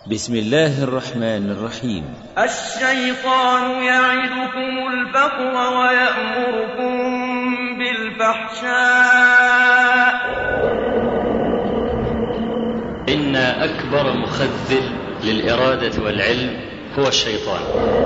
بسم الله الرحمن الرحيم الشيطان يعدكم الفقر ويأمركم بالفحشاء إن أكبر مخذل للإرادة والعلم هو الشيطان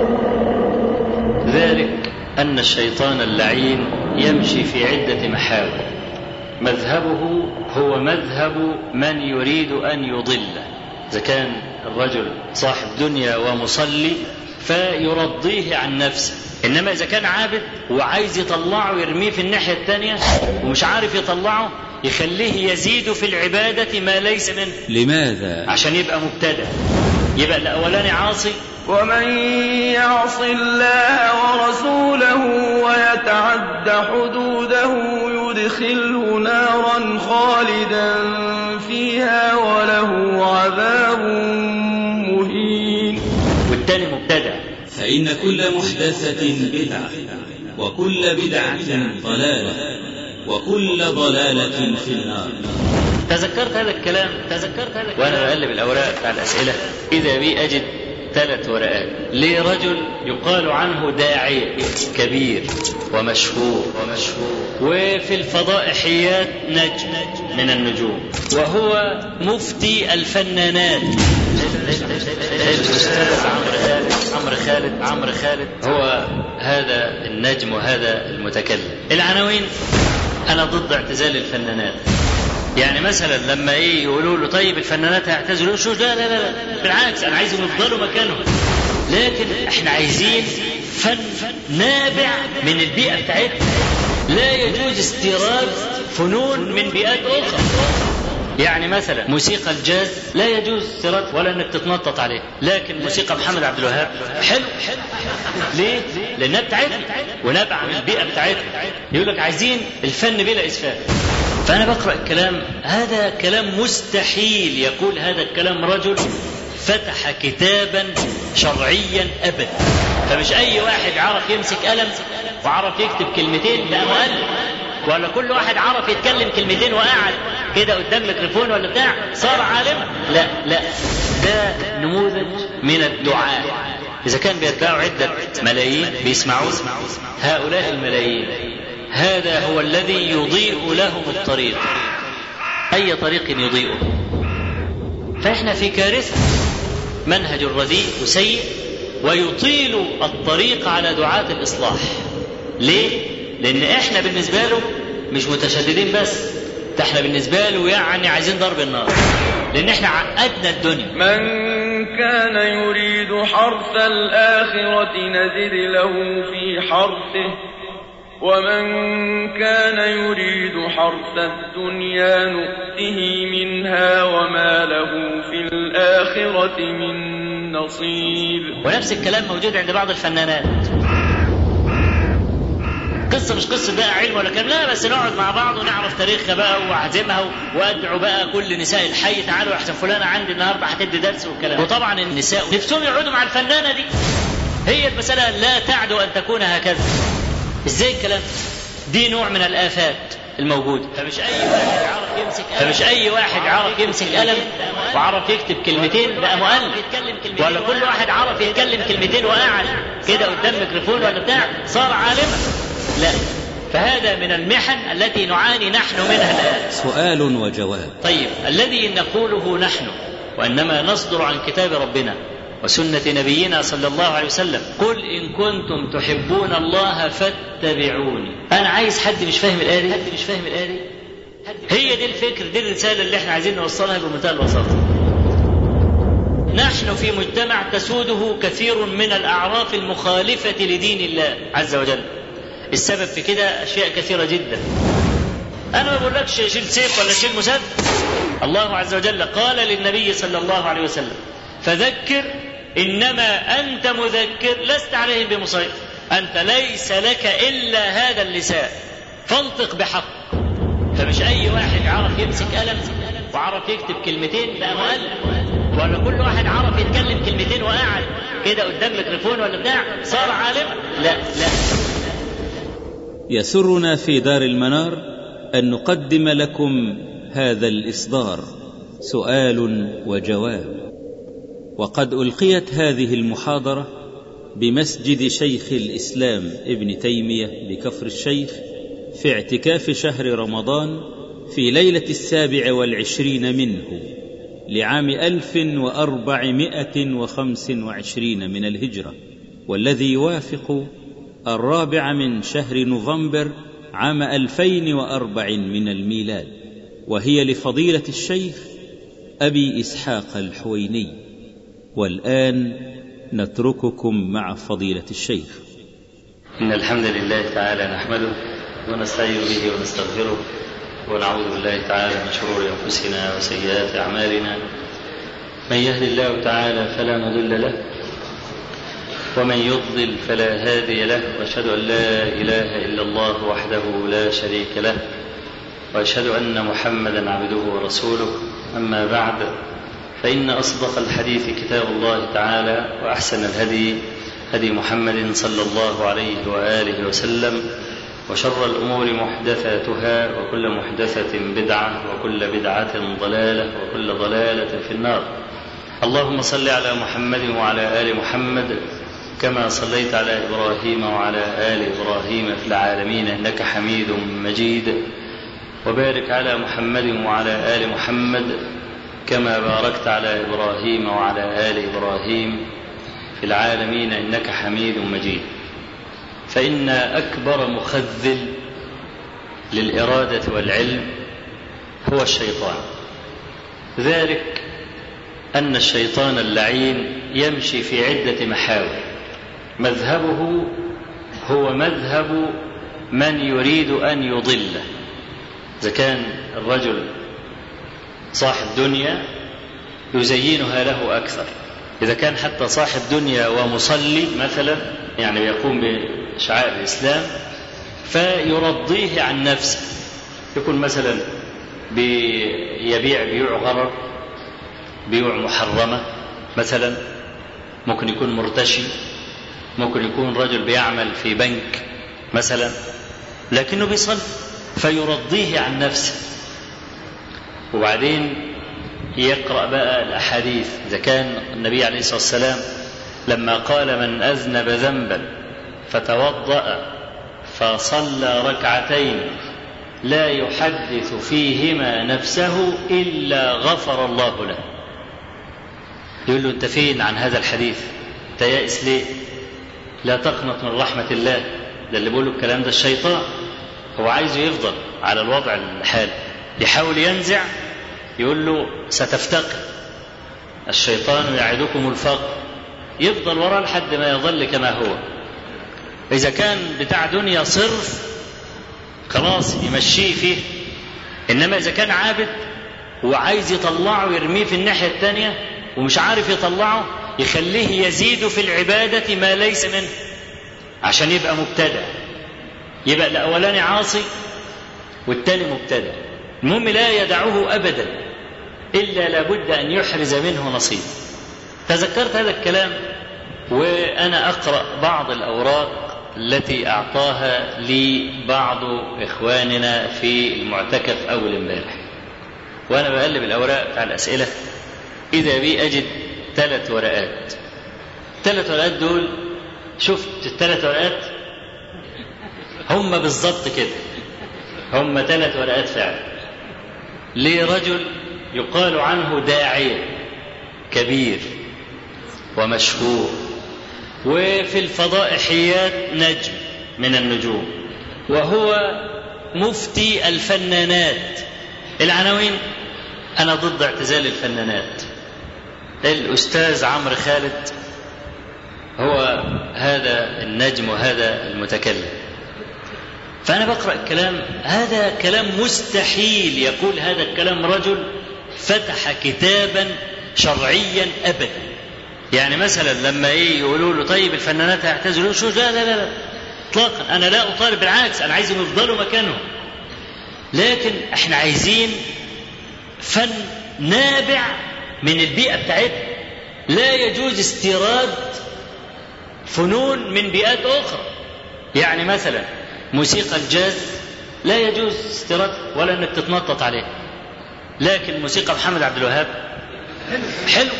ذلك أن الشيطان اللعين يمشي في عدة محاور مذهبه هو مذهب من يريد أن يضله إذا كان الرجل صاحب دنيا ومصلي فيرضيه عن نفسه إنما إذا كان عابد وعايز يطلعه يرميه في الناحية الثانية ومش عارف يطلعه يخليه يزيد في العبادة ما ليس منه لماذا عشان يبقى مبتدع يبقى الأولاني عاصي ومن يعص الله ورسوله ويتعد حدوده يدخله نارا خالدا فيها وله عذاب مهين والتاني مبتدع فإن كل محدثة بدعة وكل بدعة ضلالة وكل ضلالة في النار تذكرت هذا الكلام تذكرت هذا الكلام وانا بقلب الاوراق بتاع الاسئله اذا بي اجد ثلاث ورقات لرجل يقال عنه داعية كبير ومشهور ومشهور وفي الفضائحيات نجم من النجوم وهو مفتي الفنانات الاستاذ عمرو خالد عمرو خالد عمرو خالد هو هذا النجم وهذا المتكلم العناوين انا ضد اعتزال الفنانات يعني مثلا لما ايه يقولوا له طيب الفنانات هيعتزلوا شو لا لا لا لا بالعكس انا عايزهم يفضلوا مكانهم لكن احنا عايزين فن نابع من البيئه بتاعتنا لا يجوز استيراد فنون من بيئات اخرى يعني مثلا موسيقى الجاز لا يجوز استيراد ولا انك تتنطط عليه لكن موسيقى محمد عبد الوهاب حلو ليه؟ لانها بتاعتنا ونابعه من البيئه بتاعتنا يقول لك عايزين الفن بلا اسفاف فأنا بقرأ الكلام هذا كلام مستحيل يقول هذا الكلام رجل فتح كتابا شرعيا أبدا فمش أي واحد عرف يمسك قلم وعرف يكتب كلمتين بقى مؤلف ولا كل واحد عرف يتكلم كلمتين وقعد كده قدام ميكروفون ولا بتاع صار عالما لا لا ده نموذج من الدعاء إذا كان بيتباعوا عدة ملايين بيسمعون هؤلاء الملايين هذا هو الذي يضيء لهم الطريق أي طريق يضيئه فإحنا في كارثة منهج رديء وسيء ويطيل الطريق على دعاة الإصلاح ليه؟ لأن إحنا بالنسبة له مش متشددين بس ده احنا بالنسبة له يعني عايزين ضرب النار لأن احنا عقدنا الدنيا من كان يريد حرث الآخرة نزد له في حرثه ومن كان يريد حرث الدنيا نؤته منها وما له في الآخرة من نصيب ونفس الكلام موجود عند بعض الفنانات قصة مش قصة بقى علم ولا كلام لا بس نقعد مع بعض ونعرف تاريخها بقى واعزمها وادعو بقى كل نساء الحي تعالوا احسن فلانة عندي النهارده هتدي درس والكلام وطبعا النساء نفسهم يقعدوا مع الفنانة دي هي المسألة لا تعدو أن تكون هكذا ازاي الكلام دي نوع من الآفات الموجودة فمش أي واحد عرف يمسك قلم فمش أي واحد عرف يمسك قلم وعرف يكتب كلمتين بقى مؤلف ولا كل واحد عرف يتكلم كلمتين وقعد كده قدام ميكروفون ولا بتاع صار عالما لا فهذا من المحن التي نعاني نحن منها الآن سؤال وجواب طيب الذي نقوله نحن وإنما نصدر عن كتاب ربنا وسنة نبينا صلى الله عليه وسلم قل إن كنتم تحبون الله فاتبعوني أنا عايز حد مش فاهم الآية دي حد مش فاهم الآية دي هي دي الفكر دي الرسالة اللي احنا عايزين نوصلها بمنتهى البساطة نحن في مجتمع تسوده كثير من الأعراف المخالفة لدين الله عز وجل السبب في كده أشياء كثيرة جدا أنا ما بقولكش شيل سيف ولا شيل مسدس الله عز وجل قال للنبي صلى الله عليه وسلم فذكر انما انت مذكر لست عليهم بمسيطر انت ليس لك الا هذا اللسان فانطق بحق فمش اي واحد عرف يمسك قلم وعرف يكتب كلمتين بقى مؤلف ولا كل واحد عرف يتكلم كلمتين وقاعد كده قدام ميكروفون ولا بتاع صار عالم لا لا يسرنا في دار المنار ان نقدم لكم هذا الاصدار سؤال وجواب وقد ألقيت هذه المحاضرة بمسجد شيخ الإسلام ابن تيمية بكفر الشيخ في اعتكاف شهر رمضان في ليلة السابع والعشرين منه لعام ألف وأربعمائة وخمس وعشرين من الهجرة والذي يوافق الرابع من شهر نوفمبر عام ألفين وأربع من الميلاد وهي لفضيلة الشيخ أبي إسحاق الحويني والآن نترككم مع فضيلة الشيخ إن الحمد لله تعالى نحمده ونستعين به ونستغفره ونعوذ بالله تعالى من شرور أنفسنا وسيئات أعمالنا من يهد الله تعالى فلا مضل له ومن يضلل فلا هادي له واشهد ان لا اله الا الله وحده لا شريك له واشهد ان محمدا عبده ورسوله اما بعد فان اصدق الحديث كتاب الله تعالى واحسن الهدي هدي محمد صلى الله عليه واله وسلم وشر الامور محدثاتها وكل محدثه بدعه وكل بدعه ضلاله وكل ضلاله في النار اللهم صل على محمد وعلى ال محمد كما صليت على ابراهيم وعلى ال ابراهيم في العالمين انك حميد مجيد وبارك على محمد وعلى ال محمد كما باركت على ابراهيم وعلى ال ابراهيم في العالمين انك حميد مجيد فان اكبر مخذل للاراده والعلم هو الشيطان ذلك ان الشيطان اللعين يمشي في عده محاور مذهبه هو مذهب من يريد ان يضله اذا كان الرجل صاحب دنيا يزينها له اكثر اذا كان حتى صاحب دنيا ومصلي مثلا يعني يقوم بشعائر الاسلام فيرضيه عن نفسه يكون مثلا يبيع بيوع غرر بيوع محرمه مثلا ممكن يكون مرتشي ممكن يكون رجل بيعمل في بنك مثلا لكنه بيصلي فيرضيه عن نفسه وبعدين يقرأ بقى الأحاديث إذا كان النبي عليه الصلاة والسلام لما قال من أذنب ذنبا فتوضأ فصلى ركعتين لا يحدث فيهما نفسه إلا غفر الله له يقول له أنت فين عن هذا الحديث أنت يائس ليه لا تقنط من رحمة الله ده اللي بيقول الكلام ده الشيطان هو عايزه يفضل على الوضع الحالي يحاول ينزع يقول له ستفتقر الشيطان يعدكم الفقر يفضل وراه لحد ما يظل كما هو إذا كان بتاع دنيا صرف خلاص يمشيه فيه إنما إذا كان عابد وعايز يطلعه يرميه في الناحية الثانية ومش عارف يطلعه يخليه يزيد في العبادة ما ليس منه عشان يبقى مبتدع يبقى الأولاني عاصي والتاني مبتدع المهم لا يدعه أبدا إلا لابد أن يحرز منه نصيب تذكرت هذا الكلام وأنا أقرأ بعض الأوراق التي أعطاها لي بعض إخواننا في المعتكف أول امبارح وأنا بقلب الأوراق بتاع الأسئلة إذا بي أجد ثلاث ورقات ثلاث ورقات دول شفت الثلاث ورقات هم بالظبط كده هم ثلاث ورقات فعلا لرجل يقال عنه داعية كبير ومشهور وفي الفضائحيات نجم من النجوم وهو مفتي الفنانات العناوين أنا ضد اعتزال الفنانات الأستاذ عمرو خالد هو هذا النجم وهذا المتكلم فأنا بقرأ الكلام هذا كلام مستحيل يقول هذا الكلام رجل فتح كتابا شرعيا أبدا يعني مثلا لما ايه يقولوا له طيب الفنانات هيعتزلوا شو لا لا لا اطلاقا انا لا اطالب بالعكس انا عايزهم يفضلوا مكانهم لكن احنا عايزين فن نابع من البيئه بتاعتنا لا يجوز استيراد فنون من بيئات اخرى يعني مثلا موسيقى الجاز لا يجوز استيراد ولا انك تتنطط عليه لكن موسيقى محمد عبد الوهاب حلو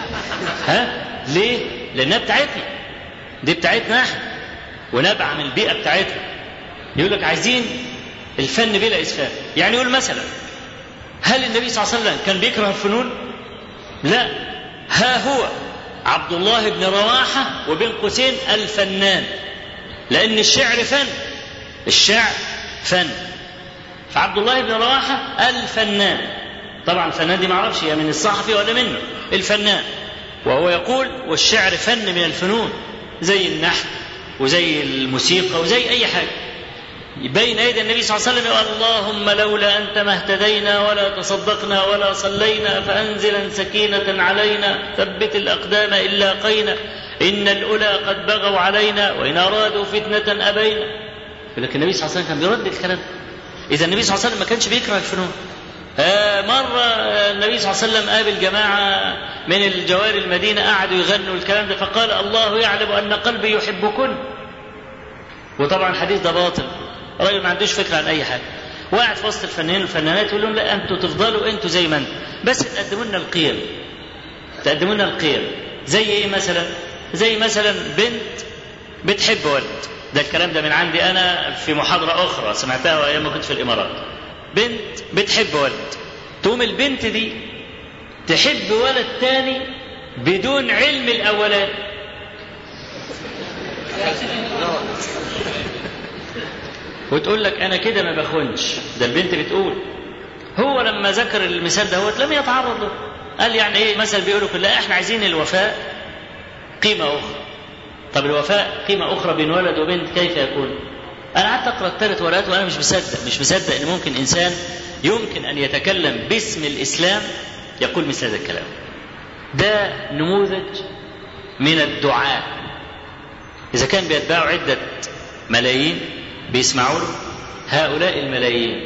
ها ليه لانها بتاعتنا دي بتاعتنا احنا ونبع من البيئه بتاعتنا يقول لك عايزين الفن بلا اسفاف يعني يقول مثلا هل النبي صلى الله عليه وسلم كان بيكره الفنون لا ها هو عبد الله بن رواحه وبين قوسين الفنان لان الشعر فن الشعر فن فعبد الله بن رواحه الفنان طبعا الفنان دي معرفش هي من الصحفي ولا منه الفنان وهو يقول والشعر فن من الفنون زي النحت وزي الموسيقى وزي اي حاجه بين ايدي النبي صلى الله عليه وسلم اللهم لولا انت ما اهتدينا ولا تصدقنا ولا صلينا فانزلا سكينه علينا ثبت الاقدام ان لاقينا ان الاولى قد بغوا علينا وان ارادوا فتنه ابينا لكن النبي صلى الله عليه وسلم كان بيرد الكلام اذا النبي صلى الله عليه وسلم ما كانش بيكره الفنون آه مرة النبي صلى الله عليه وسلم قابل جماعة من الجوار المدينة قعدوا يغنوا الكلام ده فقال الله يعلم أن قلبي يحبكن وطبعا الحديث ده باطل راجل ما عندوش فكرة عن أي حاجة وقعد في وسط الفنانين والفنانات يقول لهم لا أنتوا تفضلوا أنتوا زي ما أنتوا بس تقدموا لنا القيم تقدموا لنا القيم زي إيه مثلا زي مثلا بنت بتحب ولد ده الكلام ده من عندي أنا في محاضرة أخرى سمعتها أيام ما كنت في الإمارات بنت بتحب ولد تقوم البنت دي تحب ولد تاني بدون علم الأولاني وتقول لك انا كده ما بخونش ده البنت بتقول هو لما ذكر المثال ده لم يتعرض له قال يعني ايه مثلا بيقولوا لا احنا عايزين الوفاء قيمه اخرى طب الوفاء قيمه اخرى بين ولد وبنت كيف يكون انا قعدت اقرا الثلاث ورقات وانا مش مصدق مش مصدق ان ممكن انسان يمكن ان يتكلم باسم الاسلام يقول مثل هذا الكلام ده نموذج من الدعاء اذا كان بيتباعوا عده ملايين بيسمعوا له هؤلاء الملايين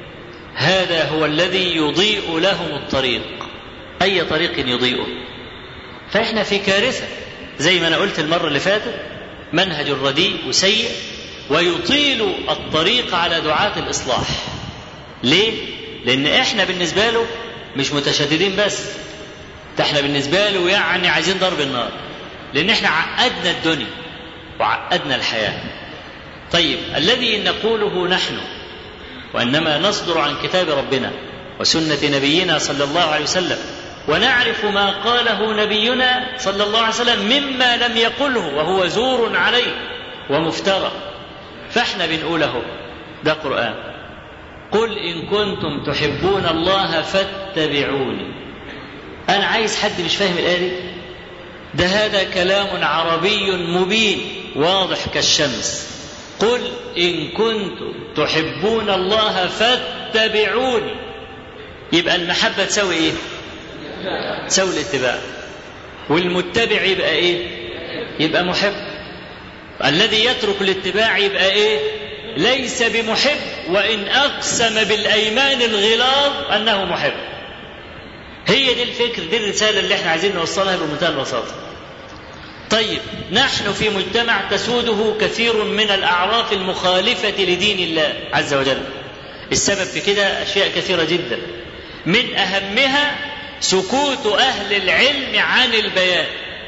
هذا هو الذي يضيء لهم الطريق اي طريق يضيئه فاحنا في كارثه زي ما انا قلت المره اللي فاتت منهج رديء وسيء ويطيل الطريق على دعاة الإصلاح ليه؟ لأن إحنا بالنسبة له مش متشددين بس ده إحنا بالنسبة له يعني عايزين ضرب النار لأن إحنا عقدنا الدنيا وعقدنا الحياة طيب الذي نقوله نحن وإنما نصدر عن كتاب ربنا وسنة نبينا صلى الله عليه وسلم ونعرف ما قاله نبينا صلى الله عليه وسلم مما لم يقله وهو زور عليه ومفترى فاحنا بنقوله ده قرآن قل إن كنتم تحبون الله فاتبعوني أنا عايز حد مش فاهم الآية دي ده هذا كلام عربي مبين واضح كالشمس قل إن كنتم تحبون الله فاتبعوني يبقى المحبة تساوي إيه؟ تساوي الاتباع والمتبع يبقى إيه؟ يبقى محب الذي يترك الاتباع يبقى ايه ليس بمحب وان اقسم بالايمان الغلاظ انه محب هي دي الفكر دي الرساله اللي احنا عايزين نوصلها بمنتهى البساطه طيب نحن في مجتمع تسوده كثير من الاعراف المخالفه لدين الله عز وجل السبب في كده اشياء كثيره جدا من اهمها سكوت اهل العلم عن البيان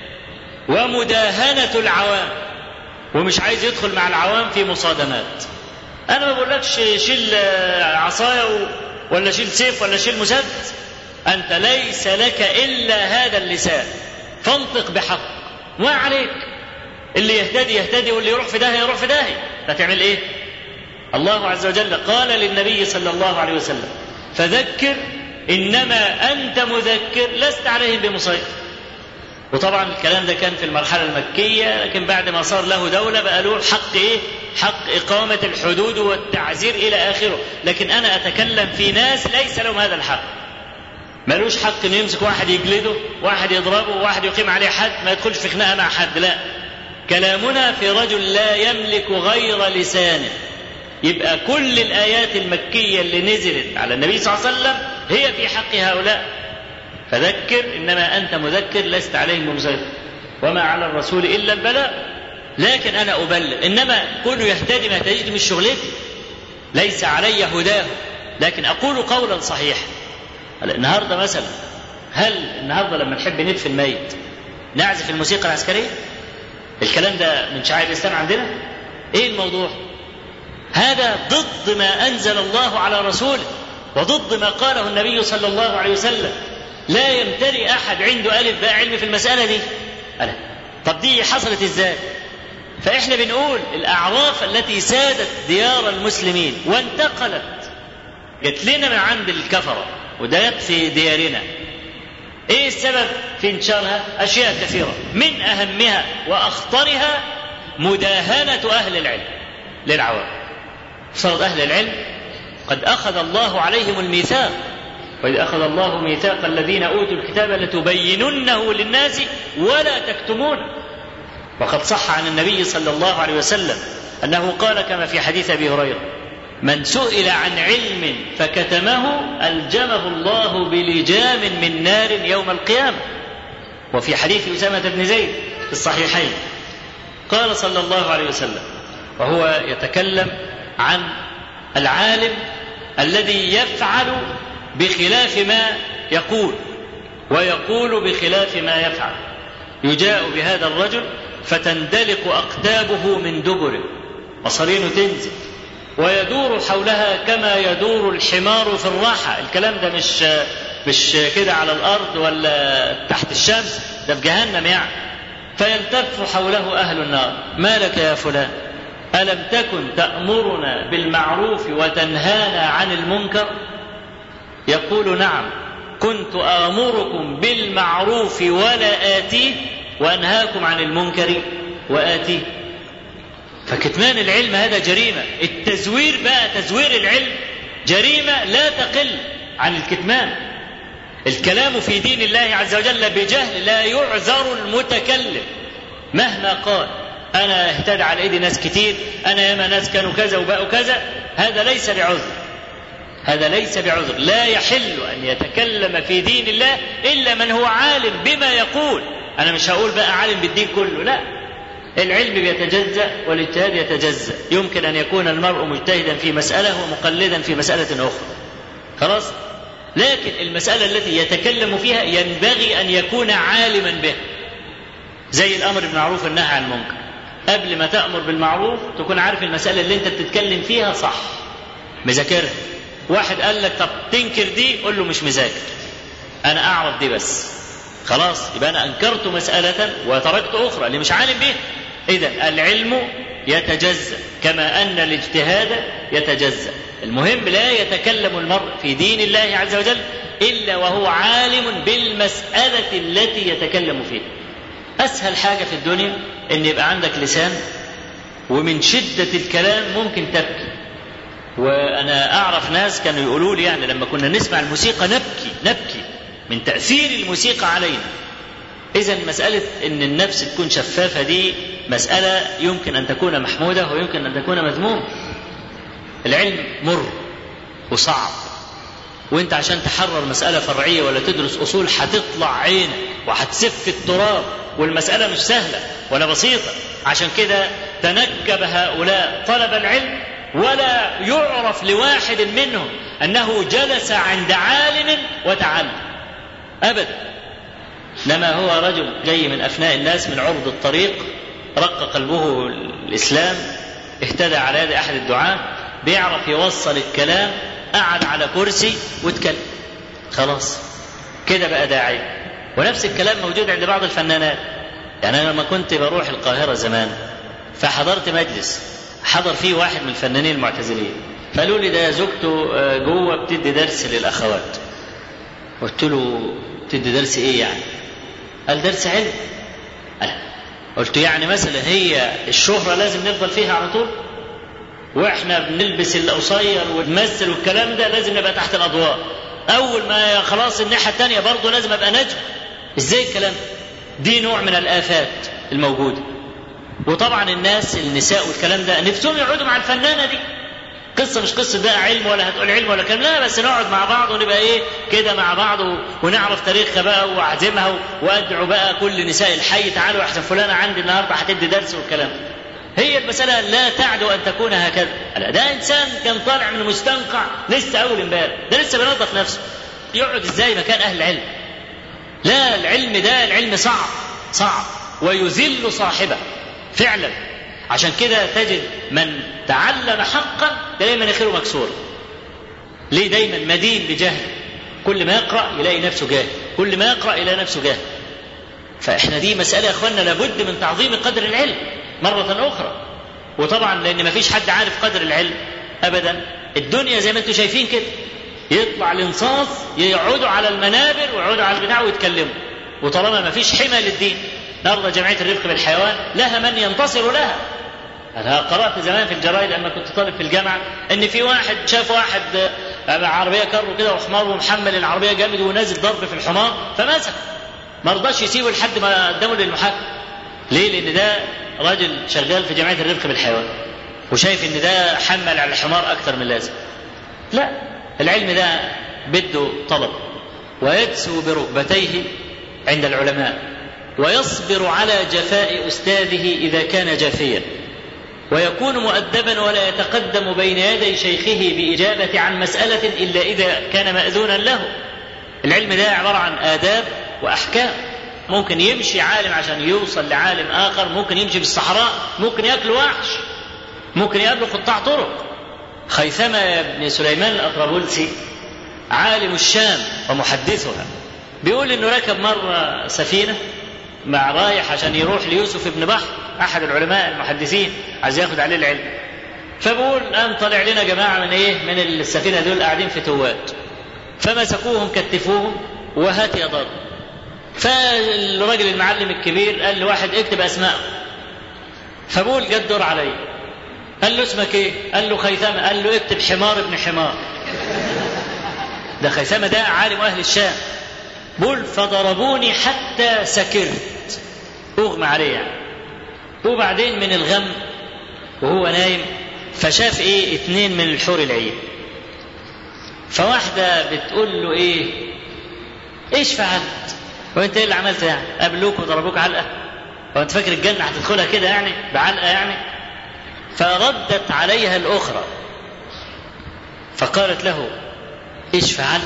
ومداهنه العوام ومش عايز يدخل مع العوام في مصادمات انا ما بقولكش شيل عصايه ولا شيل سيف ولا شيل مسدس انت ليس لك الا هذا اللسان فانطق بحق ما عليك اللي يهتدي يهتدي واللي يروح في داهيه يروح في داهيه هتعمل ايه الله عز وجل قال للنبي صلى الله عليه وسلم فذكر انما انت مذكر لست عليهم بمسيطر وطبعا الكلام ده كان في المرحلة المكية لكن بعد ما صار له دولة بقى له حق إيه؟ حق إقامة الحدود والتعزير إلى آخره لكن أنا أتكلم في ناس ليس لهم هذا الحق ملوش حق انه يمسك واحد يجلده واحد يضربه واحد يقيم عليه حد ما يدخلش في خناقه مع حد لا كلامنا في رجل لا يملك غير لسانه يبقى كل الايات المكيه اللي نزلت على النبي صلى الله عليه وسلم هي في حق هؤلاء فذكر انما انت مذكر لست عليهم بمسيطر وما على الرسول الا البلاغ لكن انا ابلغ انما كونه يهتدي ما يهتديش مش شغلتي ليس علي هداه لكن اقول قولا صحيحا النهارده مثلا هل النهارده لما نحب ندفن ميت نعزف الموسيقى العسكريه؟ الكلام ده من شعائر الاسلام عندنا؟ ايه الموضوع؟ هذا ضد ما انزل الله على رسوله وضد ما قاله النبي صلى الله عليه وسلم لا يمتلئ احد عنده الف باء علم في المساله دي ألا. طب دي حصلت ازاي فاحنا بنقول الاعراف التي سادت ديار المسلمين وانتقلت جت لنا من عند الكفره وده في ديارنا ايه السبب في انتشارها اشياء كثيره من اهمها واخطرها مداهنه اهل العلم للعوام فرض اهل العلم قد اخذ الله عليهم الميثاق وإذ أخذ الله ميثاق الذين أوتوا الكتاب لتبيننه للناس ولا تكتمونه وقد صح عن النبي صلى الله عليه وسلم أنه قال كما في حديث أبي هريرة من سئل عن علم فكتمه ألجمه الله بلجام من نار يوم القيامة وفي حديث أسامة بن زيد في الصحيحين قال صلى الله عليه وسلم وهو يتكلم عن العالم الذي يفعل بخلاف ما يقول ويقول بخلاف ما يفعل يجاء بهذا الرجل فتندلق أقدابه من دبره مصارينه تنزل ويدور حولها كما يدور الحمار في الراحة الكلام ده مش مش كده على الأرض ولا تحت الشمس ده في جهنم يعني فيلتف حوله أهل النار ما لك يا فلان ألم تكن تأمرنا بالمعروف وتنهانا عن المنكر يقول نعم كنت آمركم بالمعروف ولا آتيه وأنهاكم عن المنكر وآتيه فكتمان العلم هذا جريمة التزوير بقى تزوير العلم جريمة لا تقل عن الكتمان الكلام في دين الله عز وجل بجهل لا يعذر المتكلم مهما قال أنا اهتدى على إيدي ناس كتير أنا ياما ناس كانوا كذا وبقوا كذا هذا ليس بعذر هذا ليس بعذر لا يحل أن يتكلم في دين الله إلا من هو عالم بما يقول أنا مش هقول بقى عالم بالدين كله لا العلم بيتجزأ والاجتهاد يتجزأ يمكن أن يكون المرء مجتهدا في مسألة ومقلدا في مسألة أخرى خلاص لكن المسألة التي يتكلم فيها ينبغي أن يكون عالما بها زي الأمر بالمعروف والنهي عن المنكر قبل ما تأمر بالمعروف تكون عارف المسألة اللي أنت بتتكلم فيها صح مذاكرها واحد قال لك طب تنكر دي قول له مش مذاكر أنا أعرف دي بس خلاص يبقى أنا أنكرت مسألة وتركت أخرى اللي مش عالم بيها إذا العلم يتجزأ كما أن الاجتهاد يتجزأ المهم لا يتكلم المرء في دين الله عز وجل إلا وهو عالم بالمسألة التي يتكلم فيها أسهل حاجة في الدنيا إن يبقى عندك لسان ومن شدة الكلام ممكن تبكي وأنا أعرف ناس كانوا يقولوا لي يعني لما كنا نسمع الموسيقى نبكي نبكي من تأثير الموسيقى علينا إذا مسألة إن النفس تكون شفافة دي مسألة يمكن أن تكون محمودة ويمكن أن تكون مذمومة. العلم مر وصعب وأنت عشان تحرر مسألة فرعية ولا تدرس أصول هتطلع عينك وهتسف التراب والمسألة مش سهلة ولا بسيطة عشان كده تنكب هؤلاء طلب العلم ولا يعرف لواحد منهم أنه جلس عند عالم وتعلم أبدا لما هو رجل جاي من أفناء الناس من عرض الطريق رق قلبه الإسلام اهتدى على يد أحد الدعاة بيعرف يوصل الكلام قعد على كرسي واتكلم خلاص كده بقى داعي ونفس الكلام موجود عند بعض الفنانات يعني أنا لما كنت بروح القاهرة زمان فحضرت مجلس حضر فيه واحد من الفنانين المعتزلين فقالوا لي ده زوجته جوه بتدي درس للأخوات قلت له تدي درس ايه يعني قال درس علم قال قلت يعني مثلا هي الشهرة لازم نفضل فيها على طول واحنا بنلبس القصير ونمثل والكلام ده لازم نبقى تحت الاضواء اول ما خلاص الناحيه الثانيه برضه لازم ابقى نجم ازاي الكلام دي نوع من الافات الموجوده وطبعا الناس النساء والكلام ده نفسهم يقعدوا مع الفنانه دي قصة مش قصة بقى علم ولا هتقول علم ولا كلام لا بس نقعد مع بعض ونبقى ايه كده مع بعض ونعرف تاريخها بقى واعزمها وادعو بقى كل نساء الحي تعالوا احسن فلانة عندي النهارده هتدي درس والكلام هي المسألة لا تعدو أن تكون هكذا لا ده إنسان كان طالع من المستنقع لسه أول امبارح ده لسه بينظف نفسه يقعد إزاي مكان أهل العلم لا العلم ده العلم صعب صعب ويذل صاحبه فعلا عشان كده تجد من تعلم حقا تلاقي مناخيره مكسوره ليه دايما مدين بجهل كل ما يقرا يلاقي نفسه جاهل كل ما يقرا يلاقي نفسه جاهل فاحنا دي مساله يا اخوانا لابد من تعظيم قدر العلم مره اخرى وطبعا لان ما فيش حد عارف قدر العلم ابدا الدنيا زي ما انتم شايفين كده يطلع الانصاف يقعدوا على المنابر ويقعدوا على البتاع ويتكلموا وطالما ما فيش حمى للدين النهارده جمعيه الرفق بالحيوان لها من ينتصر لها انا قرات زمان في الجرايد لما كنت طالب في الجامعه ان في واحد شاف واحد عربيه كارو كده وحمار ومحمل العربيه جامد ونازل ضرب في الحمار فمسك ما رضاش يسيبه لحد ما قدمه للمحاكم ليه؟ لان ده راجل شغال في جمعيه الرفق بالحيوان وشايف ان ده حمل على الحمار اكثر من اللازم لا العلم ده بده طلب ويدسو بركبتيه عند العلماء ويصبر على جفاء استاذه اذا كان جافيا ويكون مؤدبا ولا يتقدم بين يدي شيخه باجابه عن مساله الا اذا كان ماذونا له العلم ده عباره عن اداب واحكام ممكن يمشي عالم عشان يوصل لعالم اخر ممكن يمشي في الصحراء ممكن ياكل وحش ممكن يقابله قطاع طرق خيثمة بن سليمان الأطرابلسي عالم الشام ومحدثها بيقول انه ركب مرة سفينة مع رايح عشان يروح ليوسف بن بحر احد العلماء المحدثين عايز ياخد عليه العلم فبقول قام طالع لنا جماعة من ايه من السفينة دول قاعدين في توات فمسكوهم كتفوهم وهات يا ضرب فالراجل المعلم الكبير قال لواحد اكتب اسماء فبقول جد دور عليا قال له اسمك ايه؟ قال له خيثمة قال له اكتب حمار ابن حمار ده خيثمة ده عالم أهل الشام بقول فضربوني حتى سكرت أغمى عليه يعني وبعدين من الغم وهو نايم فشاف ايه اتنين من الحور العين فواحدة بتقول له ايه ايش فعلت وانت ايه اللي عملت يعني قابلوك وضربوك علقة وانت فاكر الجنة هتدخلها كده يعني بعلقة يعني فردت عليها الأخرى فقالت له ايش فعلت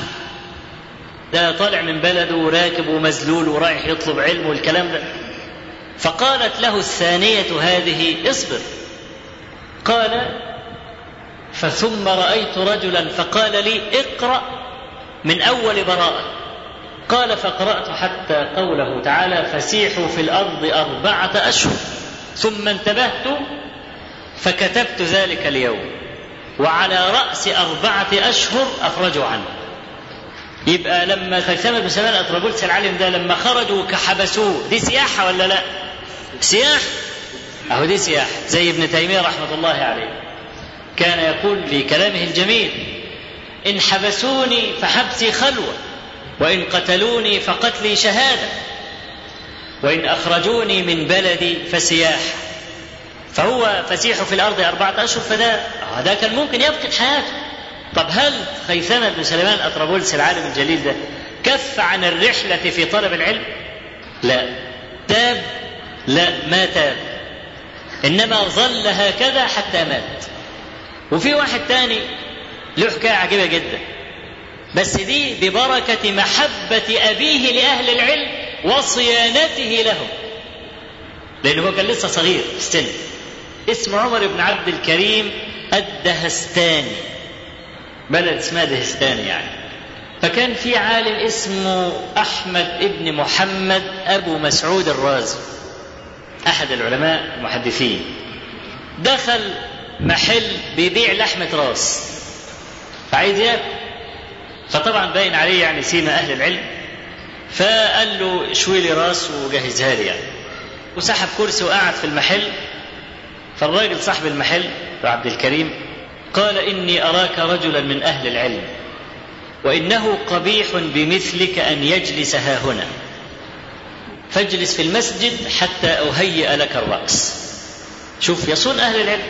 ده طالع من بلده وراكب ومذلول ورايح يطلب علم والكلام ده فقالت له الثانية هذه اصبر قال فثم رأيت رجلا فقال لي اقرأ من أول براءة قال فقرأت حتى قوله تعالى فسيحوا في الأرض أربعة أشهر ثم انتبهت فكتبت ذلك اليوم وعلى رأس أربعة أشهر أخرجوا عنه يبقى لما خيثمة بن سلمان أطرابلس العالم ده لما خرجوا كحبسوه دي سياحة ولا لا؟ سياحة أهو دي سياحة زي ابن تيمية رحمة الله عليه كان يقول في كلامه الجميل إن حبسوني فحبسي خلوة وإن قتلوني فقتلي شهادة وإن أخرجوني من بلدي فسياحة فهو فسيح في الأرض أربعة أشهر فده ده كان ممكن يفقد حياته طب هل خيثمة بن سليمان أطرابلس العالم الجليل ده كف عن الرحلة في طلب العلم؟ لا تاب لا ما تاب إنما ظل هكذا حتى مات وفي واحد تاني له حكاية عجيبة جدا بس دي ببركة محبة أبيه لأهل العلم وصيانته لهم لأنه هو كان لسه صغير في السن اسمه عمر بن عبد الكريم الدهستاني بلد اسمها دهستان يعني فكان في عالم اسمه أحمد ابن محمد أبو مسعود الرازي أحد العلماء المحدثين دخل محل بيبيع لحمة راس فعايز ياكل فطبعا باين عليه يعني سيما أهل العلم فقال له شوي لي راس وجهزها لي يعني وسحب كرسي وقعد في المحل فالراجل صاحب المحل عبد الكريم قال إني أراك رجلا من أهل العلم وإنه قبيح بمثلك أن يجلس ها هنا فاجلس في المسجد حتى أهيئ لك الرأس شوف يصون أهل العلم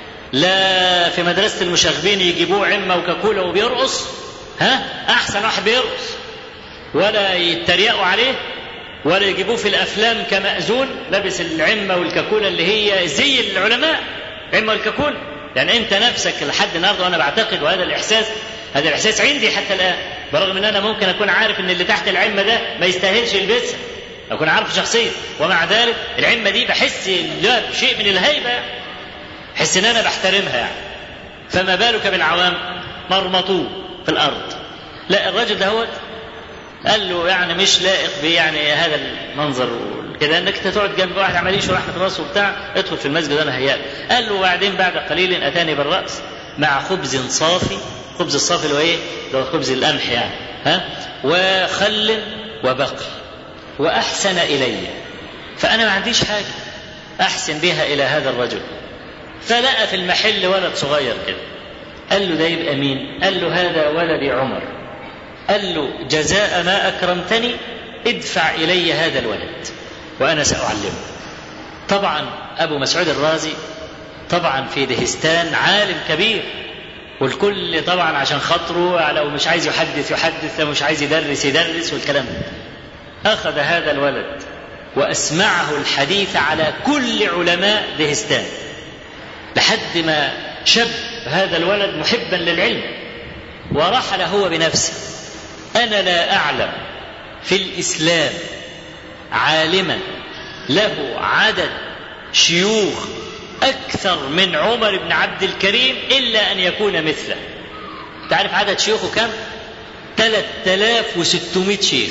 لا في مدرسة المشاغبين يجيبوه عمة وكاكولا وبيرقص ها أحسن واحد بيرقص ولا يتريقوا عليه ولا يجيبوه في الافلام كمأذون لابس العمه والكاكوله اللي هي زي العلماء عمه والكاكوله يعني انت نفسك لحد النهارده وانا بعتقد وهذا الاحساس هذا الاحساس عندي حتى الان برغم ان انا ممكن اكون عارف ان اللي تحت العمه ده ما يستاهلش يلبسها اكون عارف شخصيا ومع ذلك العمه دي بحس لا شيء من الهيبه احس ان انا بحترمها يعني فما بالك بالعوام مرمطوه في الارض لا الراجل ده هو قال له يعني مش لائق بيعني هذا المنظر كده انك انت تقعد جنب واحد عمال يشوي رحمه راسه وبتاع ادخل في المسجد انا هياك قال له وبعدين بعد قليل اتاني بالراس مع خبز صافي خبز الصافي اللي هو ايه؟ اللي هو خبز القمح يعني ها وخل وبقل واحسن الي فانا ما عنديش حاجه احسن بها الى هذا الرجل فلقى في المحل ولد صغير كده قال له ده يبقى مين؟ قال له هذا ولدي عمر قال له جزاء ما اكرمتني ادفع الي هذا الولد وانا ساعلمه طبعا ابو مسعود الرازي طبعا في دهستان عالم كبير والكل طبعا عشان خاطره لو مش عايز يحدث يحدث لو مش عايز يدرس يدرس والكلام ده اخذ هذا الولد واسمعه الحديث على كل علماء دهستان لحد ما شب هذا الولد محبا للعلم ورحل هو بنفسه انا لا اعلم في الاسلام عالما له عدد شيوخ اكثر من عمر بن عبد الكريم الا ان يكون مثله تعرف عدد شيوخه كم 3600 شيخ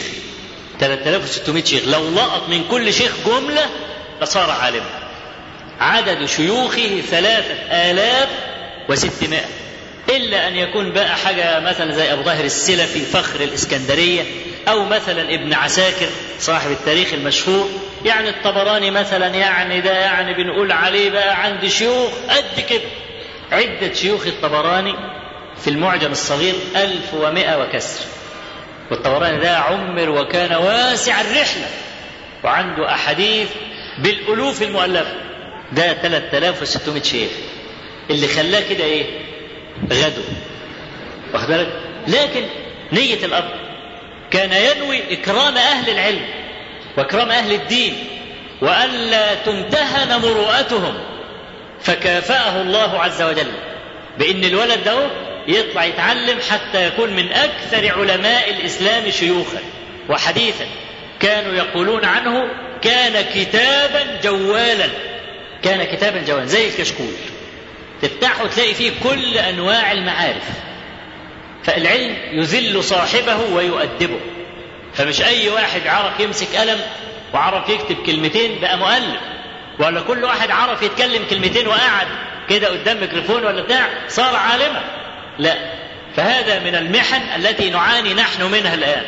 3600 شيخ لو لقط من كل شيخ جملة لصار عالما عدد شيوخه ثلاثة آلاف وستمائة إلا أن يكون بقى حاجة مثلا زي أبو طاهر السلفي فخر الإسكندرية أو مثلا ابن عساكر صاحب التاريخ المشهور يعني الطبراني مثلا يعني ده يعني بنقول عليه بقى عند شيوخ قد كده عدة شيوخ الطبراني في المعجم الصغير ألف ومائة وكسر والطبراني ده عمر وكان واسع الرحلة وعنده أحاديث بالألوف المؤلفة ده 3600 شيخ اللي خلاه كده ايه غدو واخد بالك لكن نية الأب كان ينوي إكرام أهل العلم وإكرام أهل الدين وألا تمتهن مروءتهم فكافأه الله عز وجل بأن الولد ده يطلع يتعلم حتى يكون من أكثر علماء الإسلام شيوخا وحديثا كانوا يقولون عنه كان كتابا جوالا كان كتابا جوالا زي الكشكول تفتحه تلاقي فيه كل أنواع المعارف فالعلم يذل صاحبه ويؤدبه فمش أي واحد عرف يمسك قلم وعرف يكتب كلمتين بقى مؤلف ولا كل واحد عرف يتكلم كلمتين وقعد كده قدام ميكروفون ولا بتاع صار عالما لا فهذا من المحن التي نعاني نحن منها الآن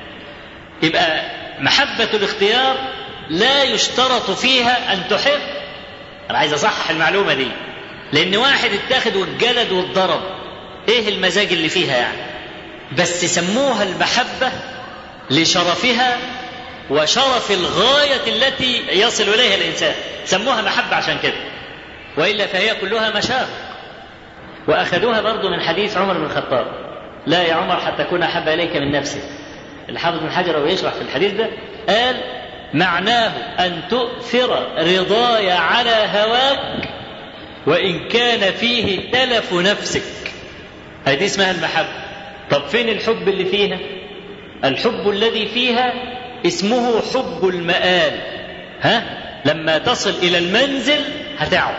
يبقى محبة الاختيار لا يشترط فيها أن تحب أنا عايز أصحح المعلومة دي لأن واحد اتاخد واتجلد واتضرب إيه المزاج اللي فيها يعني بس سموها المحبة لشرفها وشرف الغاية التي يصل إليها الإنسان سموها محبة عشان كده وإلا فهي كلها مشاق وأخذوها برضو من حديث عمر بن الخطاب لا يا عمر حتى أكون أحب إليك من نفسك الحافظ بن حجر وهو يشرح في الحديث ده قال معناه أن تؤثر رضاي على هواك وإن كان فيه تلف نفسك هذه اسمها المحبة طب فين الحب اللي فيها الحب الذي فيها اسمه حب المآل ها لما تصل إلى المنزل هتعرف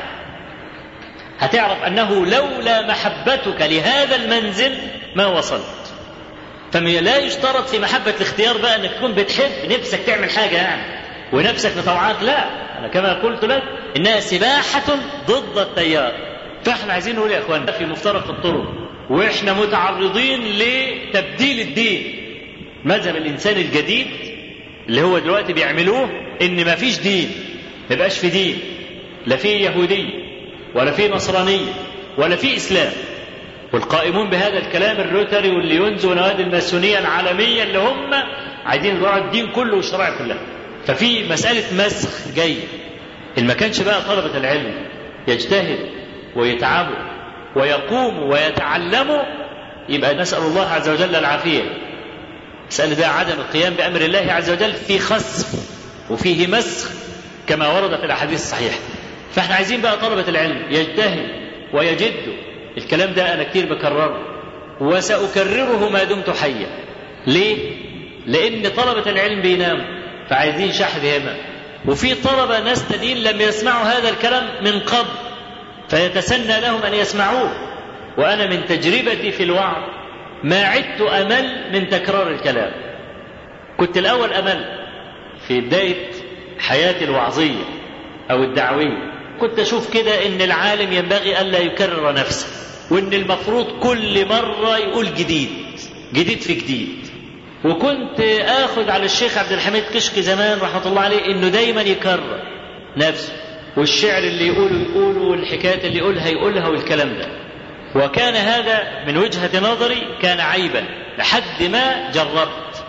هتعرف أنه لولا محبتك لهذا المنزل ما وصلت فلا يشترط في محبة الاختيار بقى انك تكون بتحب نفسك تعمل حاجة يعني ونفسك لطوعات لا أنا كما قلت لك إنها سباحة ضد التيار فاحنا عايزين نقول يا اخوانا في مفترق الطرق واحنا متعرضين لتبديل الدين مذهب الانسان الجديد اللي هو دلوقتي بيعملوه ان ما فيش دين ما يبقاش في دين لا في يهودية ولا في نصرانية ولا في اسلام والقائمون بهذا الكلام الروتري والليونز ونوادي الماسونية العالمية اللي هم عايزين يضيعوا الدين كله والشرائع كلها ففي مسألة مسخ جاي إن ما كانش بقى طلبة العلم يجتهد ويتعبوا ويقوموا ويتعلموا يبقى نسأل الله عز وجل العافية مسألة بقى عدم القيام بأمر الله عز وجل في خسف وفيه مسخ كما ورد في الأحاديث الصحيحة فاحنا عايزين بقى طلبة العلم يجتهد ويجدوا الكلام ده أنا كتير بكرره وسأكرره ما دمت حيا ليه؟ لأن طلبة العلم بيناموا فعايزين شحذ همم وفي طلبة ناس تانيين لم يسمعوا هذا الكلام من قبل فيتسنى لهم أن يسمعوه وأنا من تجربتي في الوعظ ما عدت أمل من تكرار الكلام كنت الأول أمل في بداية حياتي الوعظية أو الدعوية كنت أشوف كده إن العالم ينبغي ألا يكرر نفسه وإن المفروض كل مرة يقول جديد جديد في جديد وكنت آخذ على الشيخ عبد الحميد كشكي زمان رحمة الله عليه إنه دايما يكرر نفسه والشعر اللي يقوله يقوله والحكايات اللي يقولها يقولها والكلام ده وكان هذا من وجهة نظري كان عيبا لحد ما جربت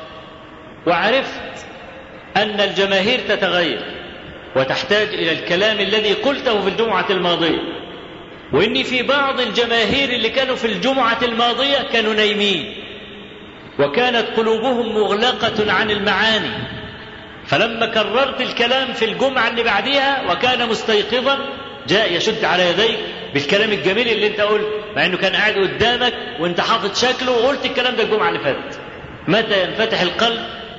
وعرفت أن الجماهير تتغير وتحتاج إلى الكلام الذي قلته في الجمعة الماضية وإني في بعض الجماهير اللي كانوا في الجمعة الماضية كانوا نايمين وكانت قلوبهم مغلقة عن المعاني فلما كررت الكلام في الجمعة اللي بعديها وكان مستيقظا جاء يشد على يديك بالكلام الجميل اللي انت قلت مع انه كان قاعد قدامك وانت حافظ شكله وقلت الكلام ده الجمعة اللي فاتت متى ينفتح القلب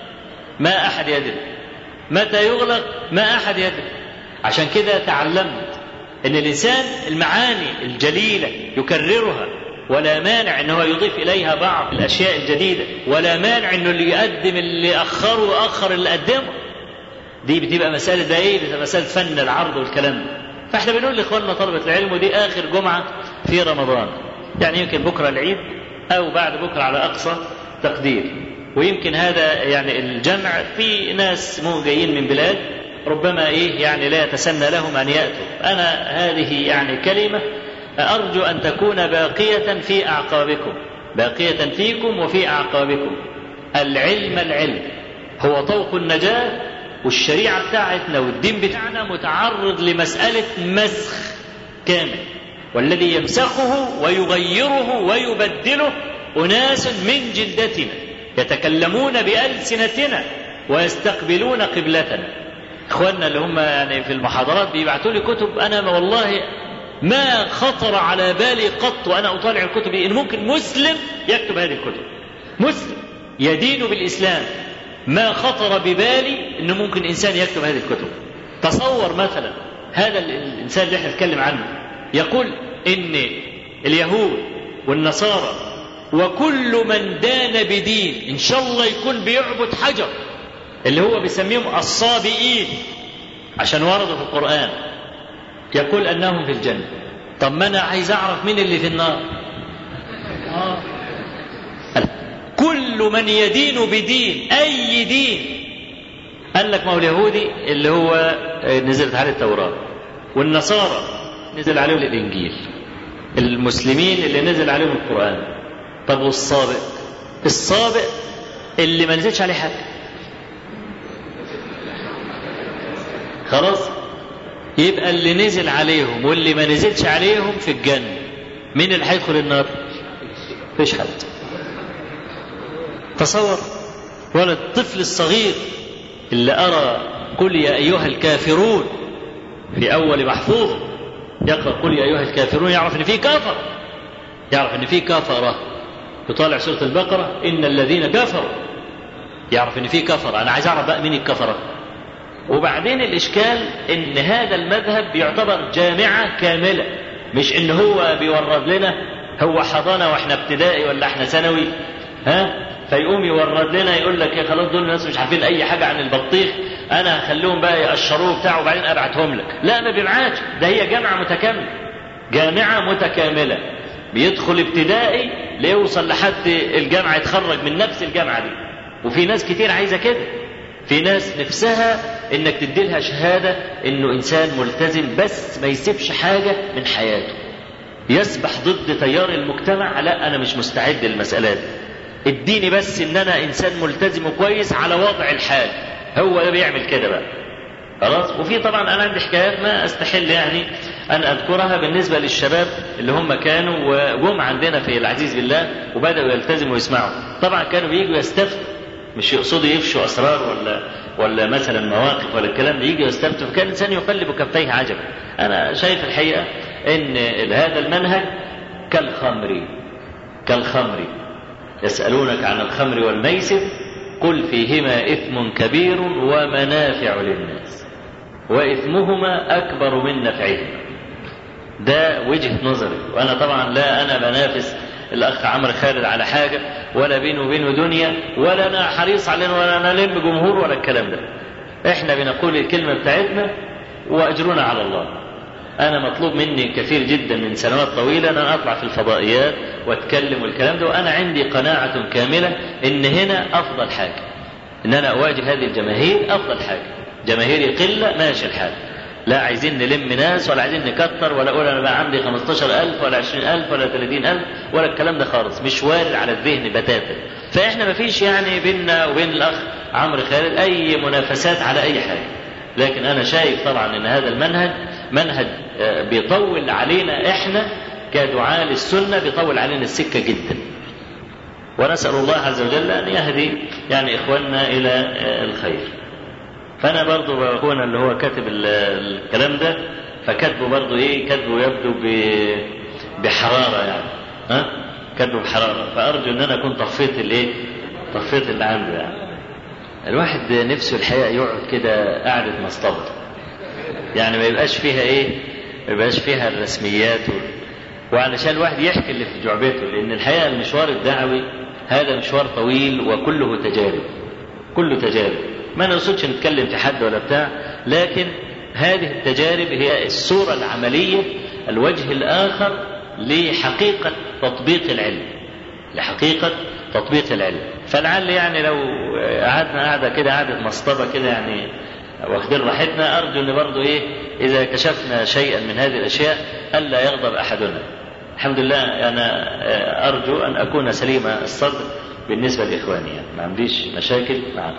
ما أحد يدري متى يغلق ما أحد يدري عشان كده تعلمت ان الانسان المعاني الجليله يكررها ولا مانع ان هو يضيف اليها بعض الاشياء الجديده ولا مانع انه اللي يقدم اللي اخره واخر اللي قدمه دي بتبقى مساله ده ايه بتبقى مساله فن العرض والكلام ده فاحنا بنقول لاخواننا طلبه العلم ودي اخر جمعه في رمضان يعني يمكن بكره العيد او بعد بكره على اقصى تقدير ويمكن هذا يعني الجمع في ناس مو جايين من بلاد ربما ايه يعني لا يتسنى لهم ان ياتوا انا هذه يعني كلمه ارجو ان تكون باقيه في اعقابكم باقيه فيكم وفي اعقابكم العلم العلم هو طوق النجاه والشريعه بتاعتنا والدين بتاعنا متعرض لمساله مسخ كامل والذي يمسخه ويغيره ويبدله اناس من جلدتنا يتكلمون بالسنتنا ويستقبلون قبلتنا اخواننا اللي هم يعني في المحاضرات بيبعتوا لي كتب انا والله ما خطر على بالي قط وانا اطالع الكتب دي ان ممكن مسلم يكتب هذه الكتب مسلم يدين بالاسلام ما خطر ببالي انه ممكن انسان يكتب هذه الكتب تصور مثلا هذا الانسان اللي احنا نتكلم عنه يقول ان اليهود والنصارى وكل من دان بدين ان شاء الله يكون بيعبد حجر اللي هو بيسميهم الصابئين عشان وردوا في القرآن يقول أنهم في الجنة طب ما أنا عايز أعرف مين اللي في النار آه. كل من يدين بدين أي دين قال لك ما هو اليهودي اللي هو نزلت عليه التوراة والنصارى نزل عليهم الإنجيل المسلمين اللي نزل عليهم القرآن طب والصابئ الصابئ اللي ما نزلش عليه حاجه خلاص يبقى اللي نزل عليهم واللي ما نزلش عليهم في الجنة مين اللي هيدخل النار فيش حد تصور ولا الطفل الصغير اللي أرى قل يا أيها الكافرون في أول محفوظ يقرأ قل يا أيها الكافرون يعرف إن في كافر يعرف إن في كفرة يطالع سورة البقرة إن الذين كفروا يعرف إن في كفر أنا عايز أعرف بقى مين الكفرة وبعدين الإشكال إن هذا المذهب بيعتبر جامعة كاملة مش إن هو بيورد لنا هو حضانة وإحنا ابتدائي ولا إحنا ثانوي ها فيقوم يورد لنا يقول لك يا خلاص دول الناس مش عارفين أي حاجة عن البطيخ أنا هخليهم بقى يقشروه بتاعه وبعدين أبعتهم لك لا ما بيبعتش ده هي جامعة متكاملة جامعة متكاملة بيدخل ابتدائي ليوصل لحد الجامعة يتخرج من نفس الجامعة دي وفي ناس كتير عايزة كده في ناس نفسها انك تدي لها شهاده انه انسان ملتزم بس ما يسيبش حاجه من حياته يسبح ضد تيار المجتمع لا انا مش مستعد للمساله دي اديني بس ان انا انسان ملتزم وكويس على وضع الحال هو ده بيعمل كده بقى خلاص وفي طبعا انا عندي حكايات ما استحل يعني ان اذكرها بالنسبه للشباب اللي هم كانوا وجم عندنا في العزيز بالله وبداوا يلتزموا ويسمعوا طبعا كانوا بييجوا يستفتوا مش يقصدوا يفشوا اسرار ولا ولا مثلا مواقف ولا الكلام ده يجي يستفتوا فكان الانسان يقلب كفيه عجبا انا شايف الحقيقه ان هذا المنهج كالخمر كالخمر يسألونك عن الخمر والميسر قل فيهما إثم كبير ومنافع للناس وإثمهما أكبر من نفعهما ده وجهة نظري وأنا طبعا لا أنا بنافس الأخ عمرو خالد على حاجة ولا بينه وبينه دنيا ولا أنا حريص علينا ولا أنا لم جمهور ولا الكلام ده إحنا بنقول الكلمة بتاعتنا وأجرنا على الله أنا مطلوب مني كثير جدا من سنوات طويلة أن أنا أطلع في الفضائيات وأتكلم والكلام ده وأنا عندي قناعة كاملة إن هنا أفضل حاجة إن أنا أواجه هذه الجماهير أفضل حاجة جماهير قلة ماشي الحال لا عايزين نلم ناس ولا عايزين نكتر ولا اقول انا بقى عندي 15000 ولا 20000 ولا 30000 ولا الكلام ده خالص مش وارد على الذهن بتاتا فاحنا ما فيش يعني بيننا وبين الاخ عمرو خالد اي منافسات على اي حاجه لكن انا شايف طبعا ان هذا المنهج منهج بيطول علينا احنا كدعاة للسنه بيطول علينا السكه جدا ونسال الله عز وجل ان يهدي يعني اخواننا الى الخير فانا برضو اخونا اللي هو كاتب الكلام ده فكاتبه برضو ايه كاتبه يبدو بحراره يعني ها كاتبه بحراره فارجو ان انا اكون طفيت الايه طفيت اللي عنده يعني الواحد نفسه الحقيقه يقعد كده قعده مصطبه يعني ما يبقاش فيها ايه ما يبقاش فيها الرسميات و... وعلشان الواحد يحكي اللي في جعبته لان الحقيقه المشوار الدعوي هذا مشوار طويل وكله تجارب كله تجارب ما نقصدش نتكلم في حد ولا بتاع لكن هذه التجارب هي الصورة العملية الوجه الآخر لحقيقة تطبيق العلم لحقيقة تطبيق العلم فلعل يعني لو قعدنا قعدة كده قعدة مصطبة كده يعني واخدين راحتنا أرجو أن برضو إيه إذا كشفنا شيئا من هذه الأشياء ألا يغضب أحدنا الحمد لله أنا أرجو أن أكون سليم الصدر بالنسبة لإخواني يعني ما عنديش مشاكل معهم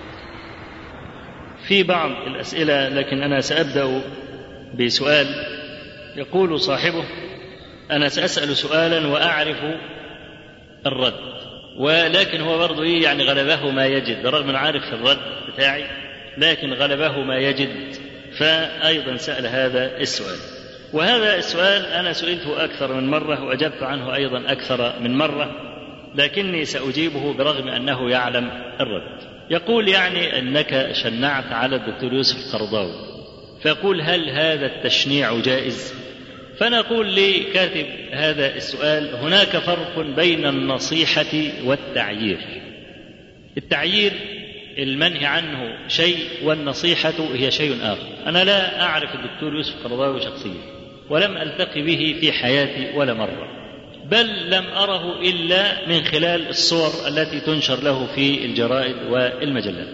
في بعض الأسئلة لكن أنا سأبدأ بسؤال يقول صاحبه أنا سأسأل سؤالا وأعرف الرد ولكن هو برضه إيه يعني غلبه ما يجد رغم أنه عارف الرد بتاعي لكن غلبه ما يجد فأيضا سأل هذا السؤال وهذا السؤال أنا سئلته أكثر من مرة وأجبت عنه أيضا أكثر من مرة لكني سأجيبه برغم أنه يعلم الرد يقول يعني أنك شنعت على الدكتور يوسف القرضاوي فيقول هل هذا التشنيع جائز فنقول لكاتب هذا السؤال هناك فرق بين النصيحة والتعيير التعيير المنهي عنه شيء والنصيحة هي شيء آخر أنا لا أعرف الدكتور يوسف القرضاوي شخصيا ولم ألتقي به في حياتي ولا مرة بل لم أره إلا من خلال الصور التي تنشر له في الجرائد والمجلات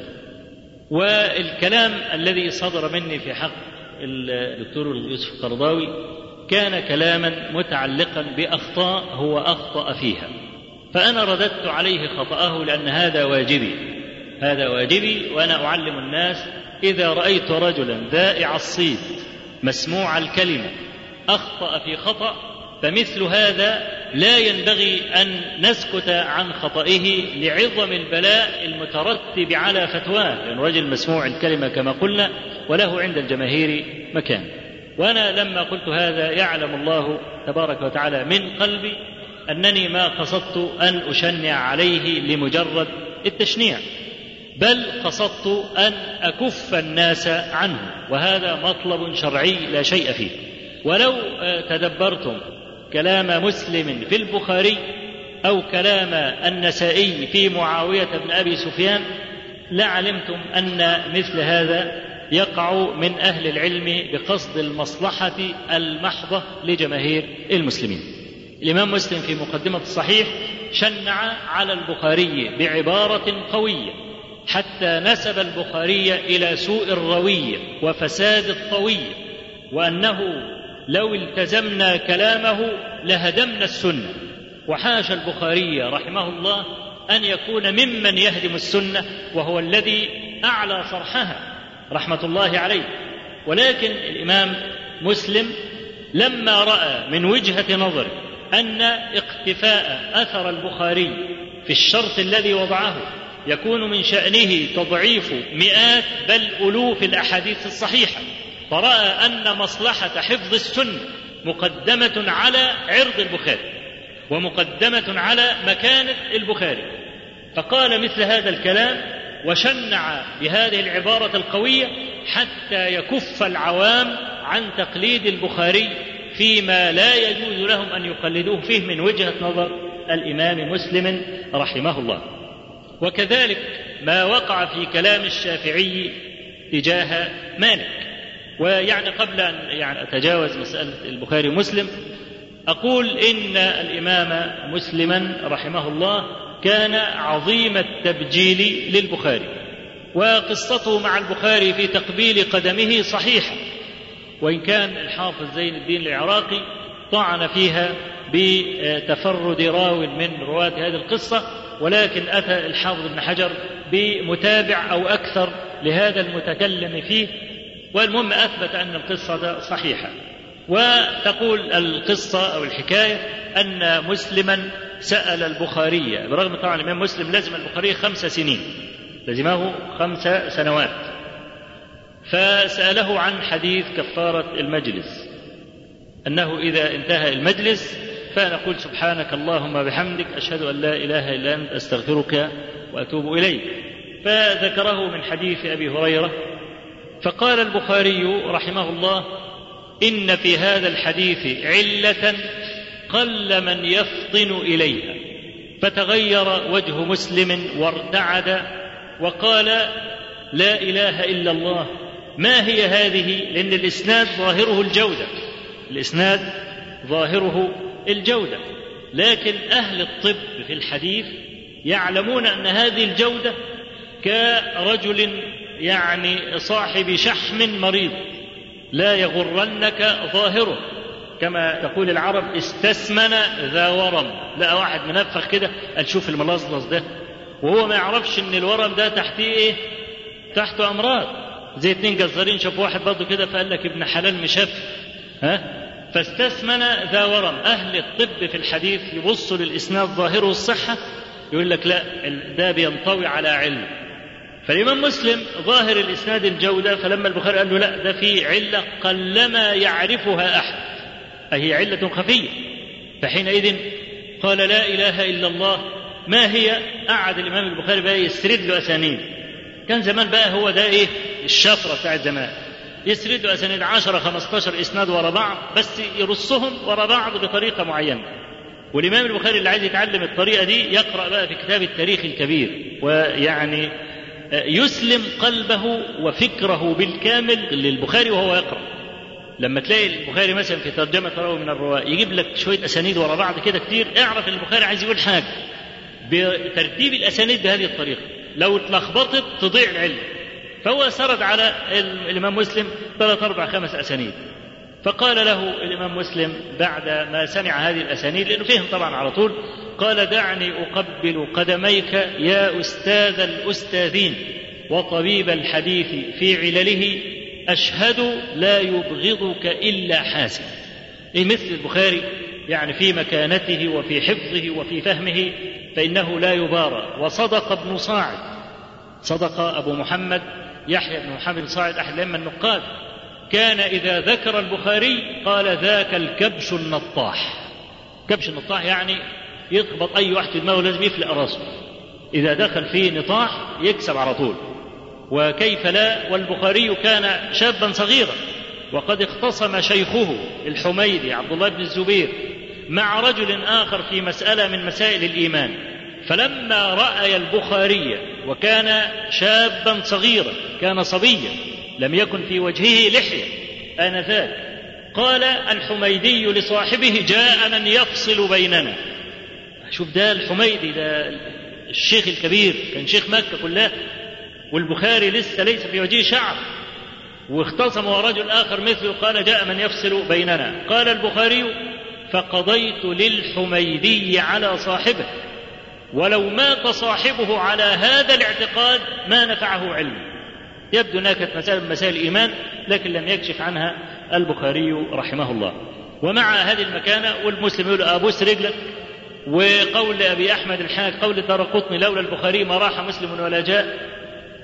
والكلام الذي صدر مني في حق الدكتور يوسف القرضاوي كان كلاما متعلقا بأخطاء هو أخطأ فيها فأنا رددت عليه خطأه لأن هذا واجبي هذا واجبي وأنا أعلم الناس إذا رأيت رجلا ذائع الصيت مسموع الكلمة أخطأ في خطأ فمثل هذا لا ينبغي أن نسكت عن خطئه لعظم البلاء المترتب على فتواه لأن يعني رجل مسموع الكلمة كما قلنا وله عند الجماهير مكان وأنا لما قلت هذا يعلم الله تبارك وتعالى من قلبي أنني ما قصدت أن أشنع عليه لمجرد التشنيع بل قصدت أن أكف الناس عنه وهذا مطلب شرعي لا شيء فيه ولو تدبرتم كلام مسلم في البخاري او كلام النسائي في معاويه بن ابي سفيان لعلمتم ان مثل هذا يقع من اهل العلم بقصد المصلحه المحضه لجماهير المسلمين. الامام مسلم في مقدمه الصحيح شنع على البخاري بعباره قويه حتى نسب البخاري الى سوء الرويه وفساد الطويه وانه لو التزمنا كلامه لهدمنا السنه وحاشا البخاري رحمه الله ان يكون ممن يهدم السنه وهو الذي اعلى صرحها رحمه الله عليه ولكن الامام مسلم لما راى من وجهه نظره ان اقتفاء اثر البخاري في الشرط الذي وضعه يكون من شانه تضعيف مئات بل الوف الاحاديث الصحيحه فراى ان مصلحه حفظ السنه مقدمه على عرض البخاري ومقدمة على مكانة البخاري فقال مثل هذا الكلام وشنع بهذه العبارة القوية حتى يكف العوام عن تقليد البخاري فيما لا يجوز لهم أن يقلدوه فيه من وجهة نظر الإمام مسلم رحمه الله وكذلك ما وقع في كلام الشافعي تجاه مالك ويعني قبل أن يعني أتجاوز مسألة البخاري ومسلم أقول إن الإمام مسلما رحمه الله كان عظيم التبجيل للبخاري وقصته مع البخاري في تقبيل قدمه صحيحة وإن كان الحافظ زين الدين العراقي طعن فيها بتفرد راو من رواة هذه القصة ولكن أتى الحافظ ابن حجر بمتابع أو أكثر لهذا المتكلم فيه والمهم أثبت أن القصة صحيحة وتقول القصة أو الحكاية أن مسلما سأل البخاري برغم طبعا الإمام مسلم لزم البخاري خمس سنين لزمه خمس سنوات فسأله عن حديث كفارة المجلس أنه إذا انتهى المجلس فنقول سبحانك اللهم بحمدك أشهد أن لا إله إلا أنت أستغفرك وأتوب إليك فذكره من حديث أبي هريرة فقال البخاري رحمه الله إن في هذا الحديث علة قل من يفطن إليها فتغير وجه مسلم وارتعد وقال لا إله إلا الله ما هي هذه لأن الإسناد ظاهره الجودة الإسناد ظاهره الجودة لكن أهل الطب في الحديث يعلمون أن هذه الجودة كرجل يعني صاحب شحم مريض لا يغرنك ظاهره كما تقول العرب استسمن ذا ورم لقى واحد منفخ كده قال شوف الملصلص ده وهو ما يعرفش ان الورم ده تحتيه ايه تحته امراض زي اتنين جزارين شافوا واحد برضه كده فقال لك ابن حلال مشاف ها فاستثمن ذا ورم اهل الطب في الحديث يبصوا للاسناد ظاهره الصحه يقول لك لا ده بينطوي على علم فالإمام مسلم ظاهر الإسناد الجودة فلما البخاري قال له لا ده في علة قلما يعرفها أحد أهي علة خفية فحينئذ قال لا إله إلا الله ما هي قعد الإمام البخاري بقى يسرد له أسانيد كان زمان بقى هو ده إيه الشفرة بتاعت زمان يسرد له أسانيد 10 15 إسناد ورا بعض بس يرصهم ورا بعض بطريقة معينة والإمام البخاري اللي عايز يتعلم الطريقة دي يقرأ بقى في كتاب التاريخ الكبير ويعني يسلم قلبه وفكره بالكامل للبخاري وهو يقرأ لما تلاقي البخاري مثلا في ترجمة راوي من الرواة يجيب لك شوية أسانيد ورا بعض كده كتير اعرف ان البخاري عايز يقول حاجة بترتيب الأسانيد بهذه الطريقة لو اتلخبطت تضيع العلم فهو سرد على الإمام مسلم ثلاث أربع خمس أسانيد فقال له الإمام مسلم بعد ما سمع هذه الأسانيد لأنه فهم طبعا على طول قال دعني أقبل قدميك يا أستاذ الأستاذين وطبيب الحديث في علله أشهد لا يبغضك إلا حاسد إيه مثل البخاري يعني في مكانته وفي حفظه وفي فهمه فإنه لا يبارى وصدق ابن صاعد صدق أبو محمد يحيى بن محمد صاعد أحد الأئمة النقاد كان إذا ذكر البخاري قال ذاك الكبش النطاح كبش النطاح يعني يخبط أي واحد في دماغه لازم يفلق راسه إذا دخل فيه نطاح يكسب على طول وكيف لا والبخاري كان شابا صغيرا وقد اختصم شيخه الحميدي عبد الله بن الزبير مع رجل آخر في مسألة من مسائل الإيمان فلما رأي البخاري وكان شابا صغيرا كان صبيا لم يكن في وجهه لحية آنذاك قال الحميدي لصاحبه جاء من يفصل بيننا شوف ده الحميدي ده الشيخ الكبير كان شيخ مكة كلها والبخاري لسه ليس في وجهه شعر واختصم ورجل آخر مثله قال جاء من يفصل بيننا قال البخاري فقضيت للحميدي على صاحبه ولو مات صاحبه على هذا الاعتقاد ما نفعه علمه يبدو انها كانت مسألة من مسائل الإيمان لكن لم يكشف عنها البخاري رحمه الله ومع هذه المكانة والمسلم يقول أبوس رجلك وقول أبي أحمد الحاج قول دار قطني لولا البخاري ما راح مسلم ولا جاء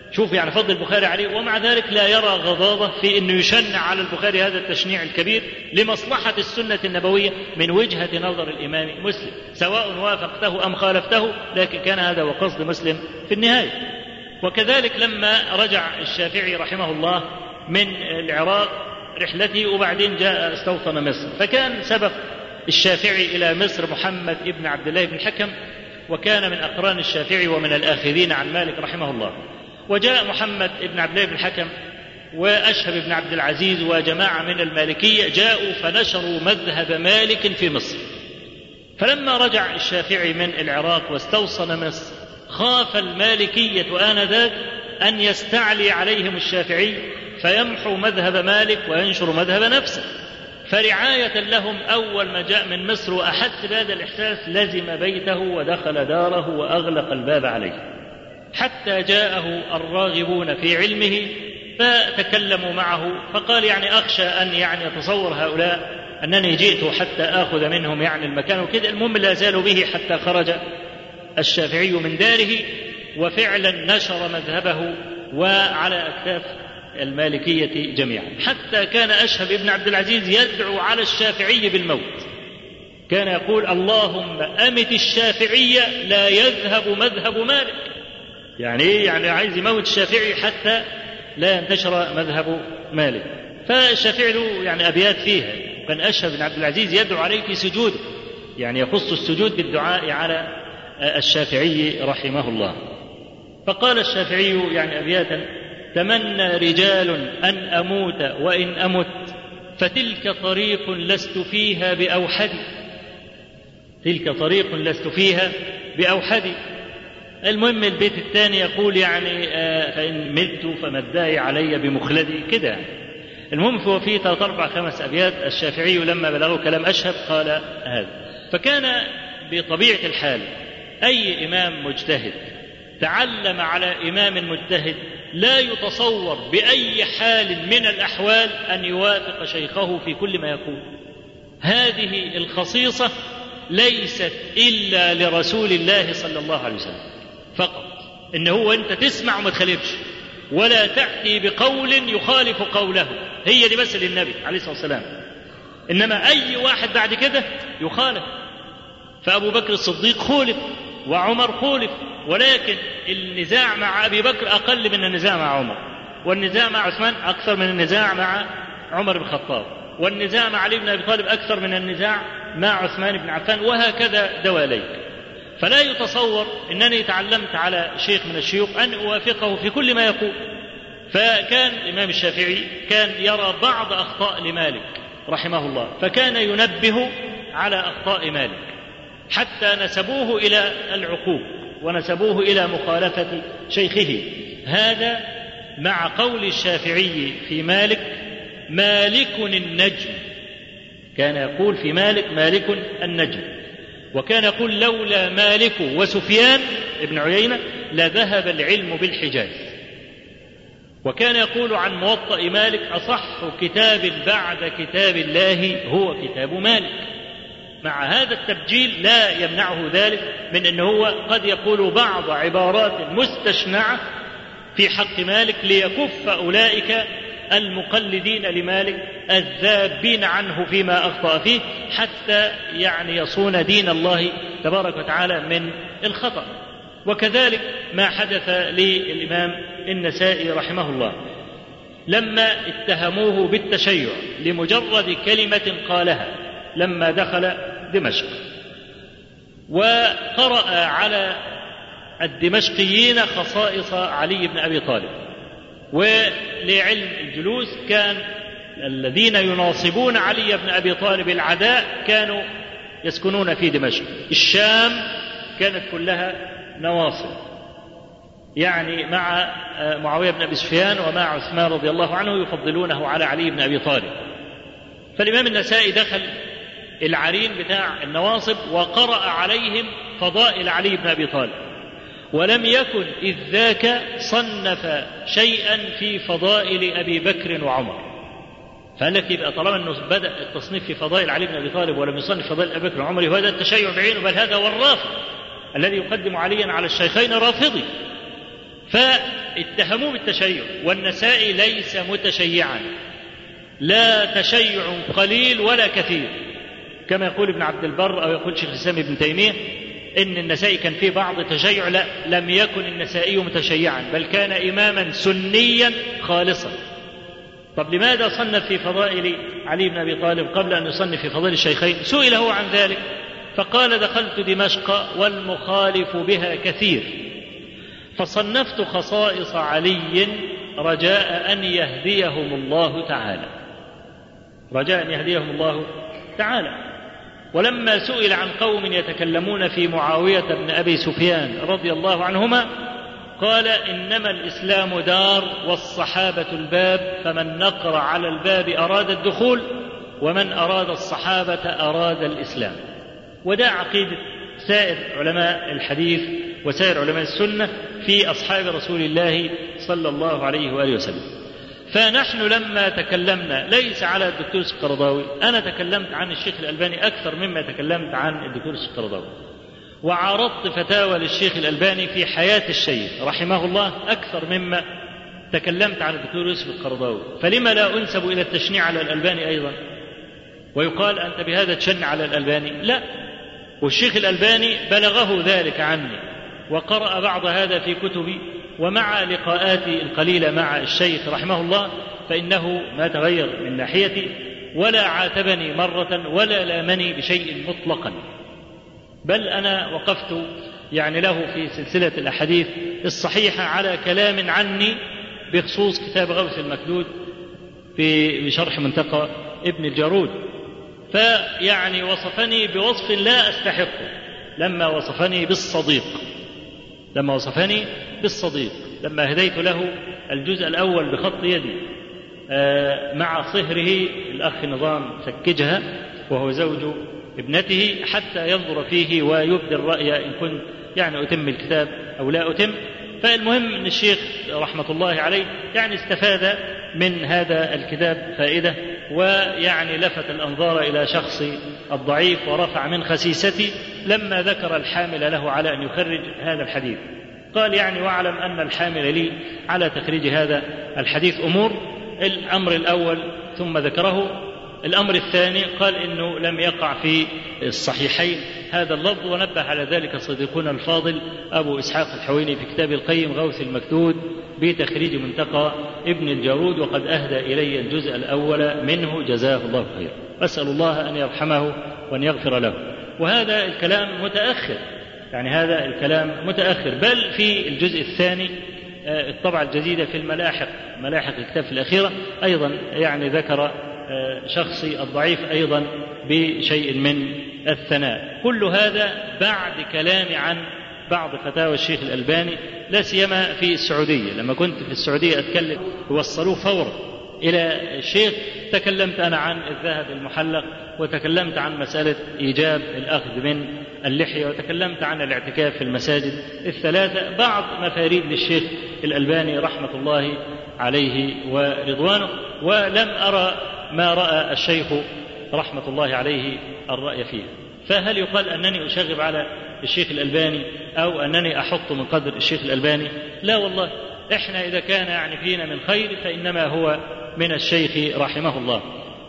شوف يعني فضل البخاري عليه ومع ذلك لا يرى غضاضة في أنه يشنع على البخاري هذا التشنيع الكبير لمصلحة السنة النبوية من وجهة نظر الإمام مسلم سواء وافقته أم خالفته لكن كان هذا وقصد مسلم في النهاية وكذلك لما رجع الشافعي رحمه الله من العراق رحلته وبعدين جاء استوطن مصر فكان سبق الشافعي إلى مصر محمد بن عبد الله بن الحكم وكان من أقران الشافعي ومن الآخذين عن مالك رحمه الله وجاء محمد بن عبد الله بن الحكم وأشهب بن عبد العزيز وجماعة من المالكية جاءوا فنشروا مذهب مالك في مصر فلما رجع الشافعي من العراق واستوصن مصر خاف المالكية آنذاك أن يستعلي عليهم الشافعي فيمحو مذهب مالك وينشر مذهب نفسه فرعاية لهم أول ما جاء من مصر وأحس بهذا الإحساس لزم بيته ودخل داره وأغلق الباب عليه حتى جاءه الراغبون في علمه فتكلموا معه فقال يعني أخشى أن يعني يتصور هؤلاء أنني جئت حتى آخذ منهم يعني المكان وكذا المهم لا زالوا به حتى خرج الشافعي من داره وفعلا نشر مذهبه وعلى أكتاف المالكية جميعا حتى كان أشهب ابن عبد العزيز يدعو على الشافعي بالموت كان يقول اللهم أمت الشافعية لا يذهب مذهب مالك يعني ايه يعني عايز يموت الشافعي حتى لا ينتشر مذهب مالك فالشافعي له يعني ابيات فيها كان اشهب بن عبد العزيز يدعو عليه في سجوده يعني يخص السجود بالدعاء على الشافعي رحمه الله فقال الشافعي يعني ابياتا تمنى رجال ان اموت وان امت فتلك طريق لست فيها باوحد تلك طريق لست فيها باوحد المهم البيت الثاني يقول يعني آه فإن مت فما الداعي علي بمخلدي كده المهم هو في ثلاث أربع خمس أبيات الشافعي لما بلغه كلام أشهب قال هذا فكان بطبيعة الحال أي إمام مجتهد تعلم على إمام مجتهد لا يتصور بأي حال من الأحوال أن يوافق شيخه في كل ما يقول هذه الخصيصة ليست إلا لرسول الله صلى الله عليه وسلم فقط ان هو انت تسمع وما تخالفش ولا تاتي بقول يخالف قوله هي دي بس للنبي عليه الصلاه والسلام انما اي واحد بعد كده يخالف فابو بكر الصديق خولف وعمر خولف ولكن النزاع مع ابي بكر اقل من النزاع مع عمر والنزاع مع عثمان اكثر من النزاع مع عمر بن الخطاب والنزاع مع علي بن ابي طالب اكثر من النزاع مع عثمان بن عفان وهكذا دواليك فلا يتصور انني تعلمت على شيخ من الشيوخ ان اوافقه في كل ما يقول فكان الامام الشافعي كان يرى بعض اخطاء لمالك رحمه الله فكان ينبه على اخطاء مالك حتى نسبوه الى العقوق ونسبوه الى مخالفه شيخه هذا مع قول الشافعي في مالك مالك النجم كان يقول في مالك مالك النجم وكان يقول لولا مالك وسفيان ابن عيينة لذهب العلم بالحجاز وكان يقول عن موطأ مالك أصح كتاب بعد كتاب الله هو كتاب مالك مع هذا التبجيل لا يمنعه ذلك من أنه هو قد يقول بعض عبارات مستشنعة في حق مالك ليكف أولئك المقلدين لمالك الذابين عنه فيما اخطا فيه حتى يعني يصون دين الله تبارك وتعالى من الخطا وكذلك ما حدث للامام النسائي رحمه الله لما اتهموه بالتشيع لمجرد كلمه قالها لما دخل دمشق وقرا على الدمشقيين خصائص علي بن ابي طالب ولعلم الجلوس كان الذين يناصبون علي بن ابي طالب العداء كانوا يسكنون في دمشق الشام كانت كلها نواصب يعني مع معاويه بن ابي سفيان ومع عثمان رضي الله عنه يفضلونه على علي بن ابي طالب فالامام النسائي دخل العرين بتاع النواصب وقرأ عليهم فضائل علي بن ابي طالب ولم يكن إذ ذاك صنف شيئا في فضائل أبي بكر وعمر فقال لك يبقى طالما انه بدا التصنيف في فضائل علي بن ابي طالب ولم يصنف فضائل ابي بكر وعمر وهذا التشيع بعينه بل هذا هو الرافض الذي يقدم عليا على الشيخين رافضي اتهموه بالتشيع والنسائي ليس متشيعا لا تشيع قليل ولا كثير كما يقول ابن عبد البر او يقول شيخ الاسلام ابن تيميه ان النسائي كان فيه بعض تشيع لا لم يكن النسائي متشيعا بل كان اماما سنيا خالصا طب لماذا صنف في فضائل علي بن ابي طالب قبل ان يصنف في فضائل الشيخين سئل هو عن ذلك فقال دخلت دمشق والمخالف بها كثير فصنفت خصائص علي رجاء ان يهديهم الله تعالى رجاء ان يهديهم الله تعالى ولما سئل عن قوم يتكلمون في معاويه بن ابي سفيان رضي الله عنهما قال انما الاسلام دار والصحابه الباب فمن نقر على الباب اراد الدخول ومن اراد الصحابه اراد الاسلام وده عقيده سائر علماء الحديث وسائر علماء السنه في اصحاب رسول الله صلى الله عليه واله وسلم فنحن لما تكلمنا ليس على الدكتور السقرضاوي انا تكلمت عن الشيخ الالباني اكثر مما تكلمت عن الدكتور السقرضاوي وعرضت فتاوى للشيخ الألباني في حياة الشيخ رحمه الله أكثر مما تكلمت عن الدكتور يوسف القرضاوي فلما لا أنسب إلى التشنيع على الألباني أيضا ويقال أنت بهذا تشنع على الألباني لا والشيخ الألباني بلغه ذلك عني وقرأ بعض هذا في كتبي ومع لقاءاتي القليلة مع الشيخ رحمه الله فإنه ما تغير من ناحيتي ولا عاتبني مرة ولا لامني بشيء مطلقا بل انا وقفت يعني له في سلسله الاحاديث الصحيحه على كلام عني بخصوص كتاب غوث المكدود في بشرح منتقى ابن الجارود فيعني وصفني بوصف لا استحقه لما وصفني بالصديق لما وصفني بالصديق لما هديت له الجزء الاول بخط يدي مع صهره الاخ نظام سكجها وهو زوج ابنته حتى ينظر فيه ويبدي الرأي إن كنت يعني أتم الكتاب أو لا أتم فالمهم أن الشيخ رحمة الله عليه يعني استفاد من هذا الكتاب فائدة ويعني لفت الأنظار إلى شخصي الضعيف ورفع من خسيستي لما ذكر الحامل له على أن يخرج هذا الحديث قال يعني واعلم أن الحامل لي على تخريج هذا الحديث أمور الأمر الأول ثم ذكره الأمر الثاني قال إنه لم يقع في الصحيحين هذا اللفظ ونبه على ذلك صديقنا الفاضل أبو إسحاق الحويني في كتاب القيم غوث المكدود بتخريج منتقى ابن الجارود وقد أهدى إلي الجزء الأول منه جزاه الله خيرا أسأل الله أن يرحمه وأن يغفر له وهذا الكلام متأخر يعني هذا الكلام متأخر بل في الجزء الثاني الطبعة الجديدة في الملاحق ملاحق الكتاب في الأخيرة أيضا يعني ذكر شخصي الضعيف ايضا بشيء من الثناء كل هذا بعد كلامي عن بعض فتاوى الشيخ الالباني لا سيما في السعوديه لما كنت في السعوديه اتكلم وصلوه فورا الى الشيخ تكلمت انا عن الذهب المحلق وتكلمت عن مساله ايجاب الاخذ من اللحيه وتكلمت عن الاعتكاف في المساجد الثلاثه بعض مفاريد للشيخ الالباني رحمه الله عليه ورضوانه ولم ارى ما راى الشيخ رحمه الله عليه الراي فيه فهل يقال انني اشغب على الشيخ الالباني او انني احط من قدر الشيخ الالباني لا والله احنا اذا كان يعني فينا من خير فانما هو من الشيخ رحمه الله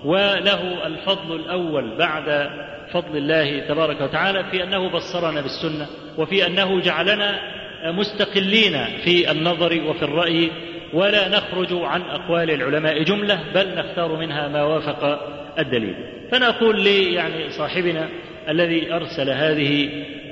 وله الفضل الاول بعد فضل الله تبارك وتعالى في انه بصرنا بالسنه وفي انه جعلنا مستقلين في النظر وفي الراي ولا نخرج عن اقوال العلماء جمله بل نختار منها ما وافق الدليل فنقول لي يعني صاحبنا الذي ارسل هذه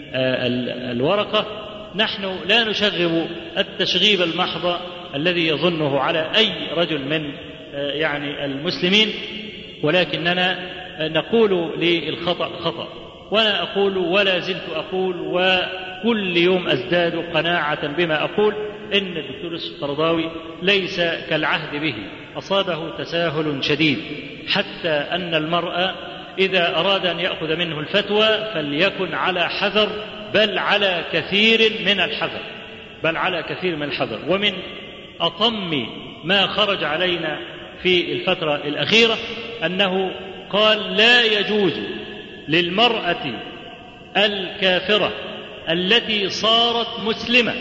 الورقه نحن لا نشغب التشغيب المحض الذي يظنه على اي رجل من يعني المسلمين ولكننا نقول للخطا خطا وانا اقول ولا زلت اقول وكل يوم ازداد قناعه بما اقول ان الدكتور القرضاوي ليس كالعهد به اصابه تساهل شديد حتى ان المرء اذا اراد ان ياخذ منه الفتوى فليكن على حذر بل على كثير من الحذر بل على كثير من الحذر ومن اطم ما خرج علينا في الفتره الاخيره انه قال لا يجوز للمراه الكافره التي صارت مسلمه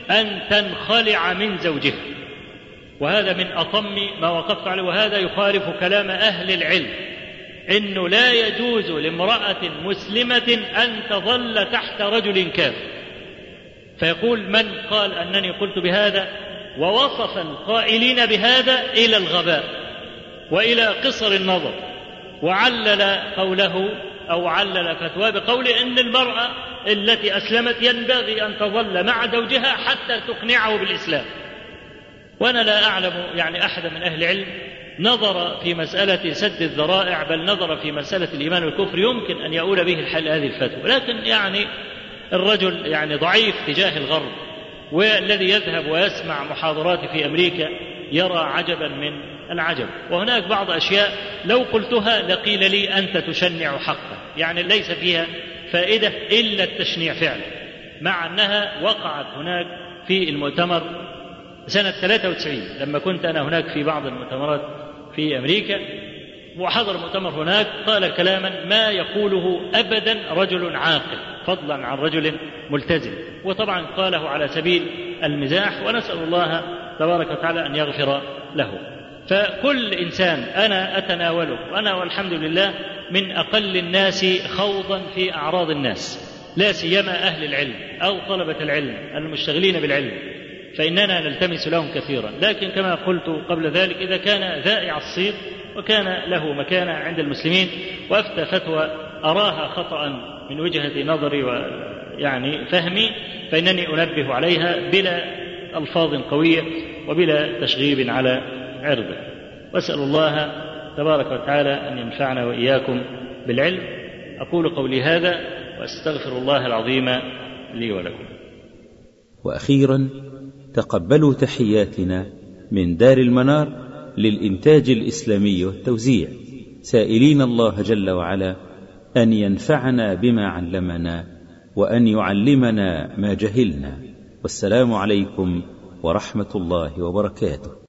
أن تنخلع من زوجها وهذا من أطم ما وقفت عليه وهذا يخالف كلام أهل العلم انه لا يجوز لامراه مسلمه ان تظل تحت رجل كافر فيقول من قال انني قلت بهذا ووصف القائلين بهذا الى الغباء والى قصر النظر وعلل قوله او علل فتواه بقول ان المراه التي اسلمت ينبغي ان تظل مع زوجها حتى تقنعه بالاسلام وانا لا اعلم يعني احد من اهل العلم نظر في مسألة سد الذرائع بل نظر في مسألة الإيمان والكفر يمكن أن يؤول به الحل هذه الفتوى لكن يعني الرجل يعني ضعيف تجاه الغرب والذي يذهب ويسمع محاضرات في أمريكا يرى عجبا من العجب وهناك بعض أشياء لو قلتها لقيل لي أنت تشنع حقا يعني ليس فيها فائدة إلا التشنيع فعلا مع أنها وقعت هناك في المؤتمر سنة 93 لما كنت أنا هناك في بعض المؤتمرات في أمريكا وحضر مؤتمر هناك قال كلاما ما يقوله أبدا رجل عاقل فضلا عن رجل ملتزم وطبعا قاله على سبيل المزاح ونسأل الله تبارك وتعالى أن يغفر له فكل إنسان أنا أتناوله وأنا والحمد لله من أقل الناس خوضا في أعراض الناس لا سيما أهل العلم أو طلبة العلم المشتغلين بالعلم فإننا نلتمس لهم كثيرا لكن كما قلت قبل ذلك إذا كان ذائع الصيت وكان له مكانة عند المسلمين وأفتى فتوى أراها خطأ من وجهة نظري ويعني فهمي فإنني أنبه عليها بلا ألفاظ قوية وبلا تشغيب على عرضه وأسأل الله تبارك وتعالى أن ينفعنا وإياكم بالعلم أقول قولي هذا وأستغفر الله العظيم لي ولكم وأخيرا تقبلوا تحياتنا من دار المنار للإنتاج الإسلامي والتوزيع سائلين الله جل وعلا أن ينفعنا بما علمنا وأن يعلمنا ما جهلنا والسلام عليكم ورحمة الله وبركاته